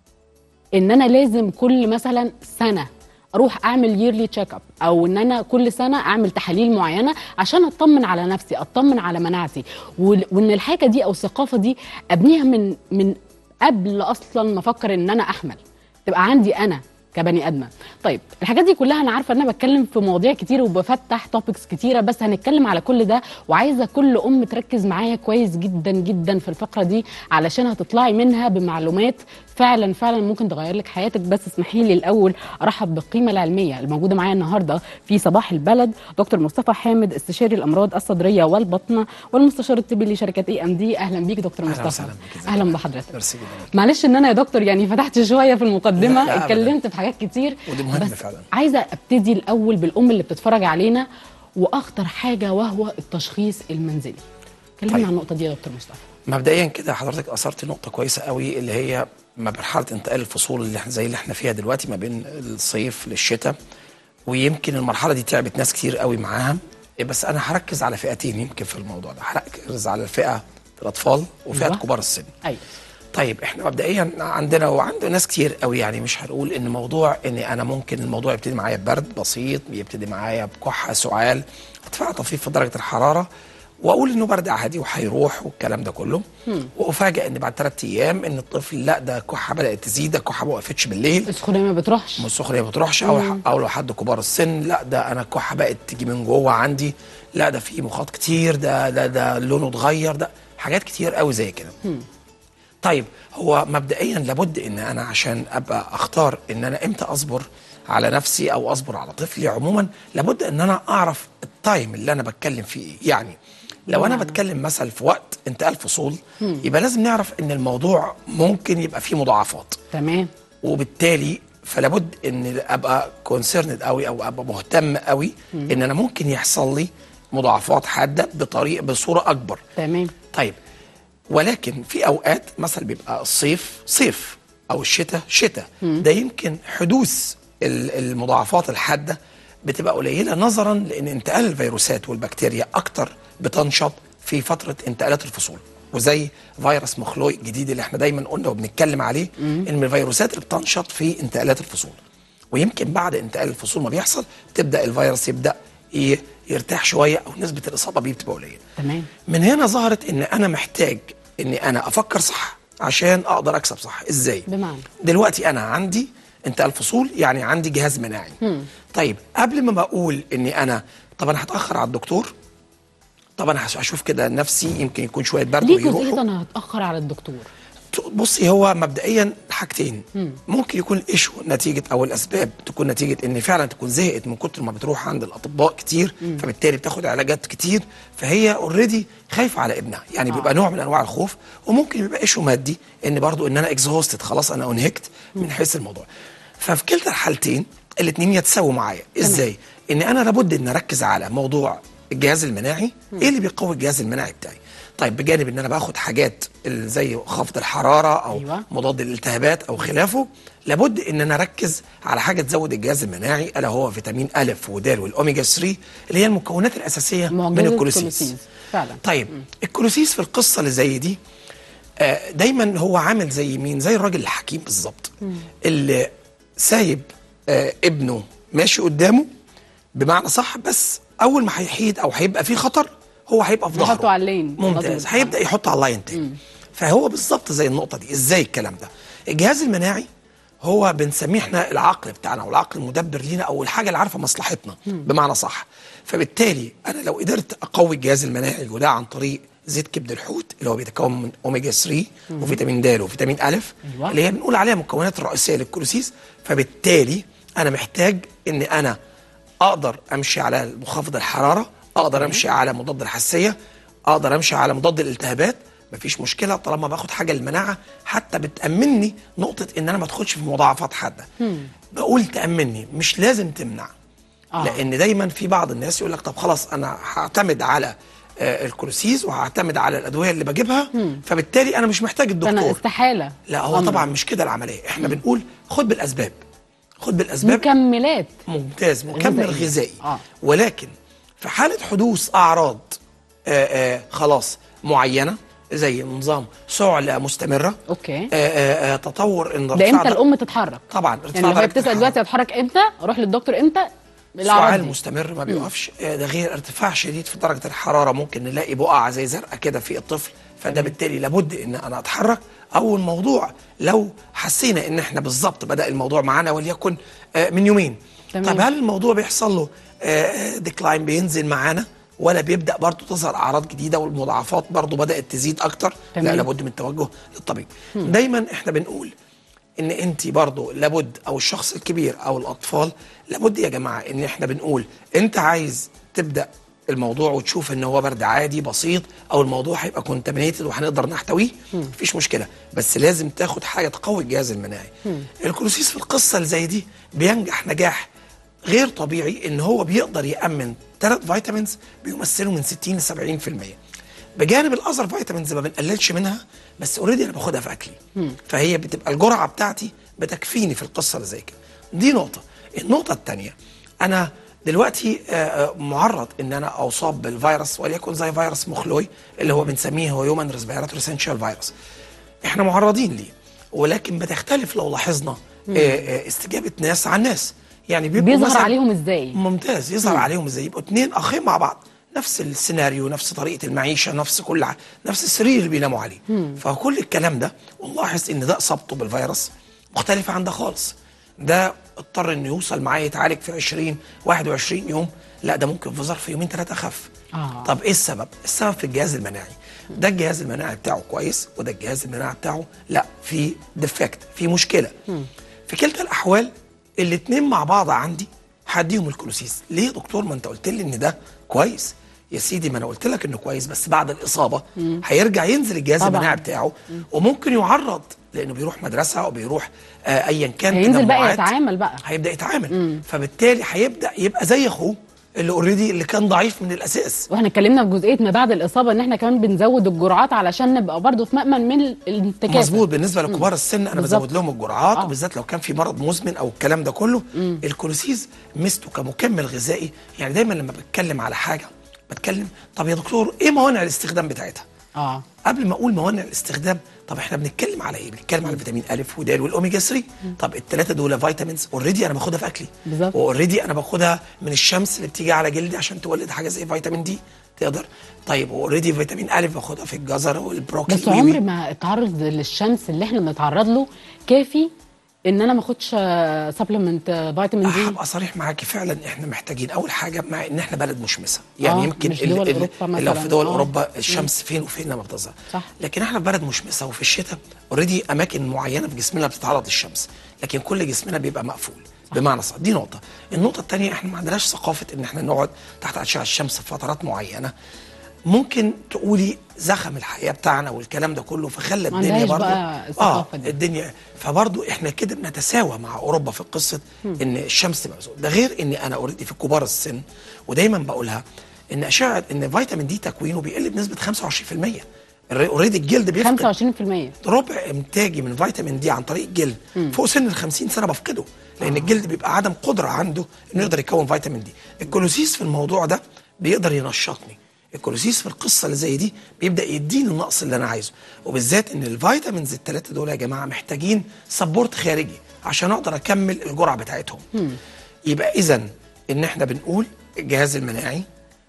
ان انا لازم كل مثلا سنه اروح اعمل ييرلي تشيك اب او ان انا كل سنه اعمل تحاليل معينه عشان اطمن على نفسي اطمن على مناعتي وال- وان الحاجه دي او الثقافه دي ابنيها من من قبل اصلا ما افكر ان انا احمل تبقى عندي انا كبني ادمه طيب الحاجات دي كلها انا عارفه ان انا بتكلم في مواضيع كتير وبفتح توبكس كتيره بس هنتكلم على كل ده وعايزه كل ام تركز معايا كويس جدا جدا في الفقره دي علشان هتطلعي منها بمعلومات فعلا فعلا ممكن تغير لك حياتك بس اسمحي لي الاول ارحب بالقيمه العلميه الموجوده معايا النهارده في صباح البلد دكتور مصطفى حامد استشاري الامراض الصدريه والبطنه والمستشار الطبي لشركه اي ام دي اهلا بيك دكتور أهلا مصطفى وسهلا بك، ازيك؟ اهلا بحضرتك ميرسي جدا معلش ان انا يا دكتور يعني فتحت شويه في المقدمه لا، لا، أبداً. اتكلمت في حاجات كتير ودي مهم بس فعلا. عايزه ابتدي الاول بالام اللي بتتفرج علينا واخطر حاجه وهو التشخيص المنزلي كلمنا طيب. عن النقطه دي يا دكتور مصطفى مبدئيا كده حضرتك اثرت نقطه كويسه قوي اللي هي ما مرحله انتقال الفصول اللي احنا زي اللي احنا فيها دلوقتي ما بين الصيف للشتاء ويمكن المرحله دي تعبت ناس كتير قوي معاها بس انا هركز على فئتين يمكن في الموضوع ده هركز على الفئه الاطفال وفئه أيوة. كبار السن ايوه طيب احنا مبدئيا عندنا وعند ناس كتير قوي يعني مش هنقول ان موضوع ان انا ممكن الموضوع يبتدي معايا ببرد بسيط بيبتدي معايا بكحه سعال ارتفاع طفيف في درجه الحراره واقول انه برد عادي وهيروح والكلام ده كله وافاجئ ان بعد ثلاث ايام ان الطفل لا ده كحه بدات تزيد ده كحه ما وقفتش بالليل السخونيه ما بتروحش السخونيه ما بتروحش او مم. او لو حد كبار السن لا ده انا الكحه بقت تيجي من جوه عندي لا ده في مخاط كتير ده ده ده لونه اتغير ده حاجات كتير قوي زي كده طيب هو مبدئيا لابد ان انا عشان ابقى اختار ان انا امتى اصبر على نفسي او اصبر على طفلي عموما لابد ان انا اعرف التايم اللي انا بتكلم فيه ايه يعني لو انا بتكلم مثلا في وقت انتقال فصول مم. يبقى لازم نعرف ان الموضوع ممكن يبقى فيه مضاعفات تمام وبالتالي فلابد ان ابقى كونسيرند قوي او ابقى مهتم قوي مم. ان انا ممكن يحصل لي مضاعفات حاده بطريقه بصوره اكبر تمام طيب ولكن في اوقات مثلا بيبقى الصيف صيف او الشتاء شتاء مم. ده يمكن حدوث ال- المضاعفات الحاده بتبقى قليله نظرا لان انتقال الفيروسات والبكتيريا اكتر بتنشط في فتره انتقالات الفصول وزي فيروس مخلوق الجديد اللي احنا دايما قلنا وبنتكلم عليه مم. ان من الفيروسات اللي بتنشط في انتقالات الفصول ويمكن بعد انتقال الفصول ما بيحصل تبدا الفيروس يبدا ي- يرتاح شويه او نسبه الاصابه بيه بتبقى قليله تمام من هنا ظهرت ان انا محتاج اني انا افكر صح عشان اقدر اكسب صح ازاي بمعنى دلوقتي انا عندي انتقال فصول يعني عندي جهاز مناعي مم. طيب قبل ما بقول اني انا طب انا هتاخر على الدكتور طب انا هش- هشوف كده نفسي يمكن يكون شويه برد ليه ويروح جزئيه انا هتاخر على الدكتور بصي هو مبدئيا حاجتين مم. ممكن يكون ايشو نتيجه او الاسباب تكون نتيجه ان فعلا تكون زهقت من كتر ما بتروح عند الاطباء كتير مم. فبالتالي بتاخد علاجات كتير فهي اوريدي خايفه على ابنها يعني بيبقى نوع من انواع الخوف وممكن يبقى ايشو مادي ان برضو ان انا اكزهوستد خلاص انا انهكت من حيث الموضوع ففي كلتا الحالتين الاثنين يتساووا معايا ازاي ان انا لابد ان اركز على موضوع الجهاز المناعي ايه اللي بيقوي الجهاز المناعي بتاعي طيب بجانب ان انا باخد حاجات ال- زي خفض الحراره او أيوة. مضاد للالتهابات او خلافه لابد ان انا اركز على حاجه تزود الجهاز المناعي الا هو فيتامين الف ودال والاوميجا 3 اللي هي المكونات الاساسيه من معجزة الكولوسيس كولوسيس. فعلا طيب الكولوسيس في القصه اللي زي دي آه، دايما هو عامل زي مين زي الراجل الحكيم بالظبط اللي سايب آه، ابنه ماشي قدامه بمعنى صح بس اول ما هيحيد او هيبقى في خطر هو هيبقى في ظهره يحطوا على اللين ممتاز مظبوط. هيبدا يحط على اللاين تاني فهو بالظبط زي النقطه دي ازاي الكلام ده الجهاز المناعي هو بنسميه احنا العقل بتاعنا او العقل المدبر لينا او الحاجه اللي عارفه مصلحتنا مم. بمعنى صح فبالتالي انا لو قدرت اقوي الجهاز المناعي وده عن طريق زيت كبد الحوت اللي هو بيتكون من اوميجا 3 مم. وفيتامين د وفيتامين الف أيوة. اللي هي بنقول عليها المكونات الرئيسيه للكولوسيس فبالتالي انا محتاج ان انا اقدر امشي على مخفض الحراره اقدر امشي على مضاد الحساسيه اقدر امشي على مضاد الالتهابات مفيش مشكله طالما باخد حاجه للمناعه حتى بتامني نقطه ان انا ما ادخلش في مضاعفات حاده بقول تامني مش لازم تمنع آه. آه. لان دايما في بعض الناس يقول لك طب خلاص انا هعتمد على آه، الكولوسيز وهعتمد على الادويه اللي بجيبها مم. فبالتالي انا مش محتاج فانا الدكتور استحاله لا هو أمر. طبعا مش كده العمليه احنا بنقول خد بالاسباب خد بالاسباب مكملات ممتاز مكمل غذائية. غذائي آه. ولكن في حاله حدوث اعراض آآ آآ خلاص معينه زي نظام سعله مستمره اوكي آآ آآ تطور ان ده ارتفاع امتى الام تتحرك طبعا ارتفاع يعني لو هي درجة بتسال الحرارة. دلوقتي اتحرك امتى اروح للدكتور امتى الأعراض سعال دي. مستمر ما بيوقفش آه، ده غير ارتفاع شديد في درجه الحراره ممكن نلاقي بقعه زي زرقاء كده في الطفل فده بالتالي لابد ان انا اتحرك او الموضوع لو حسينا ان احنا بالظبط بدا الموضوع معانا وليكن آه، من يومين تمام. طب هل الموضوع بيحصل له ديكلاين بينزل معانا ولا بيبدا برضه تظهر اعراض جديده والمضاعفات برضه بدات تزيد اكتر لا تمام. لابد من التوجه للطبيب هم. دايما احنا بنقول ان انت برضو لابد او الشخص الكبير او الاطفال لابد يا جماعه ان احنا بنقول انت عايز تبدا الموضوع وتشوف ان هو برد عادي بسيط او الموضوع هيبقى كونتامينيتد وهنقدر نحتويه مفيش مشكله بس لازم تاخد حاجه تقوي الجهاز المناعي الكلوسيس في القصه اللي زي دي بينجح نجاح غير طبيعي ان هو بيقدر يامن ثلاث فيتامينز بيمثلوا من 60 ل 70% بجانب الاذر فيتامينز ما بنقللش منها بس اوريدي انا باخدها في اكلي فهي بتبقى الجرعه بتاعتي بتكفيني في القصه اللي زي كده دي نقطه النقطه الثانيه انا دلوقتي آه، آه، معرض ان انا اصاب بالفيروس وليكن زي فيروس مخلوي اللي هو بنسميه هو هيومن ريسبيراتوري سنشال فيروس احنا معرضين ليه ولكن بتختلف لو لاحظنا مم. آه، آه، استجابه ناس عن ناس يعني بيبقوا بيظهر مثلاً- عليهم ازاي ممتاز يظهر مم. عليهم ازاي يبقوا اتنين اخين مع بعض نفس السيناريو نفس طريقه المعيشه نفس كل ع... نفس السرير اللي بيناموا عليه مم. فكل الكلام ده ونلاحظ ان ده اصابته بالفيروس مختلفه عن ده خالص ده اضطر انه يوصل معاه يتعالج في 20 21 يوم لا ده ممكن في ظرف يومين ثلاثه خف آه. طب ايه السبب السبب في الجهاز المناعي ده الجهاز المناعي بتاعه كويس وده الجهاز المناعي بتاعه لا في ديفكت في مشكله في كلتا الاحوال الاثنين مع بعض عندي هديهم الكلوسيس ليه يا دكتور ما انت قلت لي ان ده كويس يا سيدي ما انا قلت لك انه كويس بس بعد الاصابه مم. هيرجع ينزل الجهاز طبعاً. المناعي بتاعه وممكن يعرض لانه بيروح مدرسه او بيروح آه ايا كان هينزل بقى تجمعات. يتعامل بقى هيبدا يتعامل فبالتالي هيبدا يبقى زي اخوه اللي اوريدي اللي كان ضعيف من الاساس واحنا اتكلمنا في جزئيه ما بعد الاصابه ان احنا كمان بنزود الجرعات علشان نبقى برضه في مأمن من الانتكاسه مظبوط بالنسبه لكبار السن انا بالظبط. بزود لهم الجرعات وبالذات لو كان في مرض مزمن او الكلام ده كله الكولوسيز ميزته كمكمل غذائي يعني دايما لما بتكلم على حاجه بتكلم طب يا دكتور ايه موانع الاستخدام بتاعتها اه قبل ما اقول موانع الاستخدام طب احنا بنتكلم على ايه بنتكلم على فيتامين الف ودال والاوميجا 3 طب الثلاثه دول فيتامينز اوريدي انا باخدها في اكلي بالظبط. واوريدي انا باخدها من الشمس اللي بتيجي على جلدي عشان تولد حاجه زي فيتامين دي تقدر طيب اوريدي فيتامين الف باخدها في الجزر والبروكلي بس وي- عمر ما التعرض للشمس اللي احنا بنتعرض له كافي ان انا ما اخدش سبلمنت فيتامين دي هبقى صريح معاكي فعلا احنا محتاجين اول حاجه مع ان احنا بلد مشمسه يعني آه، يمكن مش دول أوروبا لو مثلاً. في دول آه. اوروبا مم. الشمس فين وفين لما بتظهر صح. لكن احنا في بلد مشمسه وفي الشتاء اوريدي اماكن معينه في جسمنا بتتعرض للشمس لكن كل جسمنا بيبقى مقفول بمعنى صح دي نقطه النقطه الثانيه احنا ما عندناش ثقافه ان احنا نقعد تحت اشعه الشمس في فترات معينه ممكن تقولي زخم الحياه بتاعنا والكلام ده كله فخلى ما الدنيا عندهاش برضه بقى الثقافة دي. الدنيا فبرضه احنا كده بنتساوى مع اوروبا في قصه مم. ان الشمس تبقى مسؤول ده غير ان انا اوريدي في كبار السن ودايما بقولها ان اشعه ان فيتامين دي تكوينه بيقل بنسبه 25% اوريدي الجلد بيفقد 25% ربع انتاجي من فيتامين دي عن طريق الجلد مم. فوق سن ال 50 سنه بفقده لان الجلد بيبقى عدم قدره عنده انه يقدر يكون فيتامين دي الكولوسيس في الموضوع ده بيقدر ينشطني الكولوسيس في القصه اللي زي دي بيبدا يديني النقص اللي انا عايزه وبالذات ان الفيتامينز الثلاثه دول يا جماعه محتاجين سبورت خارجي عشان اقدر اكمل الجرعه بتاعتهم يبقى اذا ان احنا بنقول الجهاز المناعي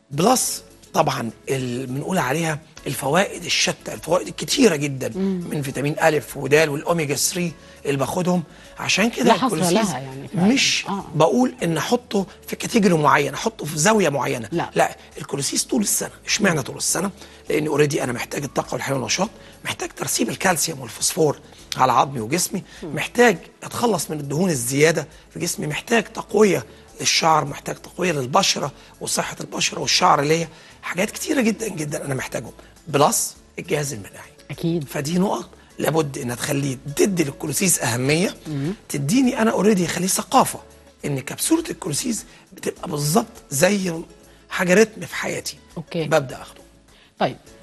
بلس طبعا ال- بنقول عليها الفوائد الشتى الفوائد الكتيره جدا من فيتامين الف ودال والاوميجا 3 اللي باخدهم عشان كده لا حصر الكولوسيس لها يعني فعلا. مش بقول ان احطه في كاتيجوري معين احطه في زاويه معينه لا. لا الكولوسيس طول السنه اشمعنى طول السنه لان اوريدي انا محتاج الطاقه والحيويه والنشاط محتاج ترسيب الكالسيوم والفوسفور على عظمي وجسمي محتاج اتخلص من الدهون الزياده في جسمي محتاج تقويه للشعر محتاج تقويه للبشره وصحه البشره والشعر ليا حاجات كتيره جدا جدا انا محتاجهم بلس الجهاز المناعي اكيد فدي نقط لابد انها تخليه تدي للكولوسيس اهميه تديني انا اوريدي يخليه ثقافه ان كبسوله الكولوسيس بتبقى بالظبط زي حاجه رتم في حياتي اوكي ببدا اخده طيب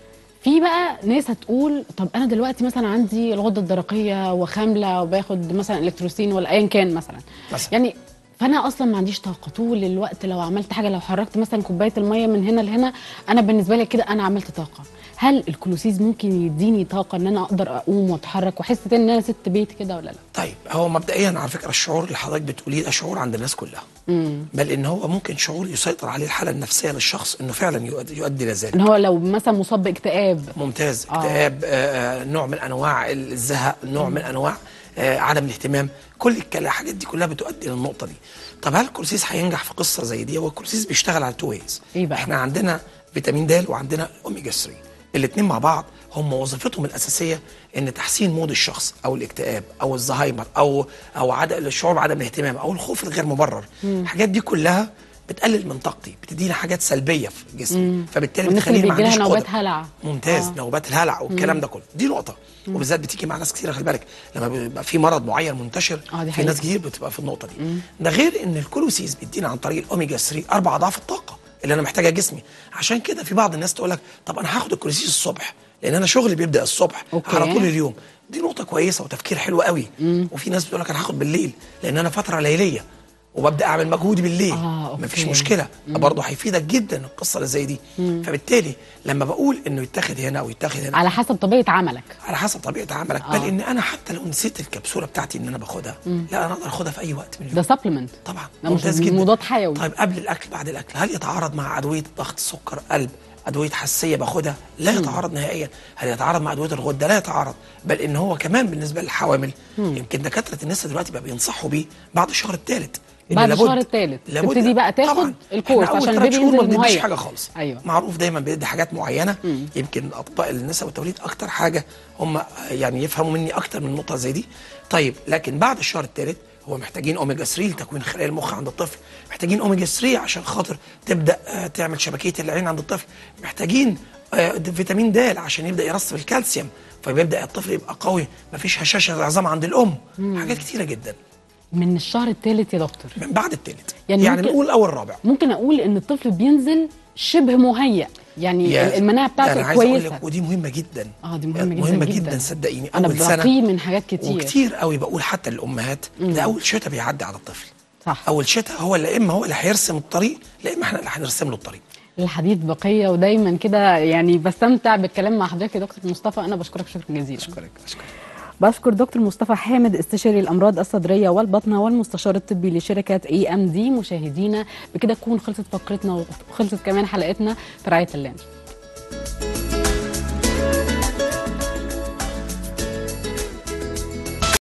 في بقى ناس هتقول طب انا دلوقتي مثلا عندي الغده الدرقيه وخامله وباخد مثلا الكتروسين ولا ايا كان مثلا مثلا. يعني فانا اصلا ما عنديش طاقه طول الوقت لو عملت حاجه لو حركت مثلا كوبايه الميه من هنا لهنا انا بالنسبه لي كده انا عملت طاقه هل الكلوسيز ممكن يديني طاقه ان انا اقدر اقوم واتحرك واحس تاني ان انا ست بيت كده ولا لا طيب هو مبدئيا على فكره الشعور اللي حضرتك بتقوليه ده شعور عند الناس كلها امم بل ان هو ممكن شعور يسيطر عليه الحاله النفسيه للشخص انه فعلا يؤدي, يؤدي الى ذلك ان هو لو مثلا مصاب باكتئاب ممتاز آه. اكتئاب آه. آه نوع من انواع الزهق نوع من انواع آه عدم الاهتمام كل الكلا- الحاجات دي كلها بتؤدي للنقطه دي طب هل الكورسيس هينجح في قصه زي دي هو الكورسيس بيشتغل على تو ويز ايه بقى احنا عندنا فيتامين د وعندنا اوميجا 3 الاثنين مع بعض هم وظيفتهم الاساسيه ان تحسين مود الشخص او الاكتئاب او الزهايمر او او عدم الشعور بعدم الاهتمام او الخوف الغير مبرر مم. الحاجات دي كلها بتقلل من طاقتي بتدينا حاجات سلبيه في جسمي مم. فبالتالي والناس اللي بتخليني ما بيجي لها عنديش نوبات قدره هلع ممتاز آه. نوبات الهلع والكلام مم. ده كله دي نقطه مم. وبالذات بتيجي مع ناس كتير خلي بالك لما بيبقى في مرض معين منتشر آه، دي في ناس حقيقة. كتير بتبقى في النقطه دي ده غير ان الكولوسيس بيدينا عن طريق الاوميجا 3 اربع اضعاف الطاقه اللي انا محتاجها جسمي عشان كده في بعض الناس تقول لك طب انا هاخد الكولوسيس الصبح لان انا شغلي بيبدا الصبح أوكي. على طول اليوم دي نقطه كويسه وتفكير حلو قوي وفي ناس بتقول لك انا هاخد بالليل لان انا فتره ليليه وببدا اعمل مجهودي بالليل آه، أوكي. مفيش مشكله مم. برضه هيفيدك جدا القصه اللي زي دي مم. فبالتالي لما بقول انه يتاخد هنا او يتاخد هنا على حسب طبيعه عملك على حسب طبيعه عملك آه. بل ان انا حتى لو نسيت الكبسوله بتاعتي ان انا باخدها مم. لا انا اقدر اخدها في اي وقت من اليوم ده سبلمنت طبعا ده مش ممتاز جدا مضاد حيوي طيب قبل الاكل بعد الاكل هل يتعارض مع ادويه ضغط سكر قلب ادويه حساسيه باخدها لا يتعارض نهائيا هل يتعارض مع ادويه الغده لا يتعارض بل ان هو كمان بالنسبه للحوامل مم. يمكن دكاتره النساء دلوقتي بقى بينصحوا بيه بعد الشهر الثالث إن بعد لابد- الشهر الثالث لابد- تبتدي بقى تاخد طبعاً. الكورس إحنا أول عشان ثلاث البيبي شهور ما ينزل بنديش مهيأ حاجه خالص ايوه معروف دايما بيدي حاجات معينه مم. يمكن اطباء النساء والتوليد اكتر حاجه هم يعني يفهموا مني اكتر من نقطه زي دي طيب لكن بعد الشهر الثالث هو محتاجين اوميجا 3 لتكوين خلايا المخ عند الطفل محتاجين اوميجا 3 عشان خاطر تبدا آه، تعمل شبكيه العين عند الطفل محتاجين آه، فيتامين د عشان يبدا يرسب الكالسيوم فبيبدا الطفل يبقى قوي مفيش هشاشه عظام عند الام مم. حاجات كتيره جدا من الشهر الثالث يا دكتور من بعد الثالث يعني يعني, ممكن- نقول اول رابع ممكن اقول ان الطفل بينزل شبه مهيأ يعني يا- المناعه انا بتاعته عايز اقول كويسه لك ودي مهمه جدا اه دي مهمه جدا مهمه جدا, جدا صدقيني انا اول سنه بقيه من حاجات كتير وكتير قوي بقول حتى للامهات مم. ده اول شتاء بيعدي على الطفل صح اول شتاء هو اللي اما هو اللي هيرسم الطريق لا اما احنا اللي هنرسم له الطريق الحديث بقيه ودايما كده يعني بستمتع بالكلام مع حضرتك يا دكتور مصطفى انا بشكرك شكرا جزيلا اشكرك اشكرك بشكر دكتور مصطفى حامد استشاري الامراض الصدريه والبطنه والمستشار الطبي لشركه اي ام دي مشاهدينا بكده تكون خلصت فقرتنا وخلصت كمان حلقتنا في رعايه الله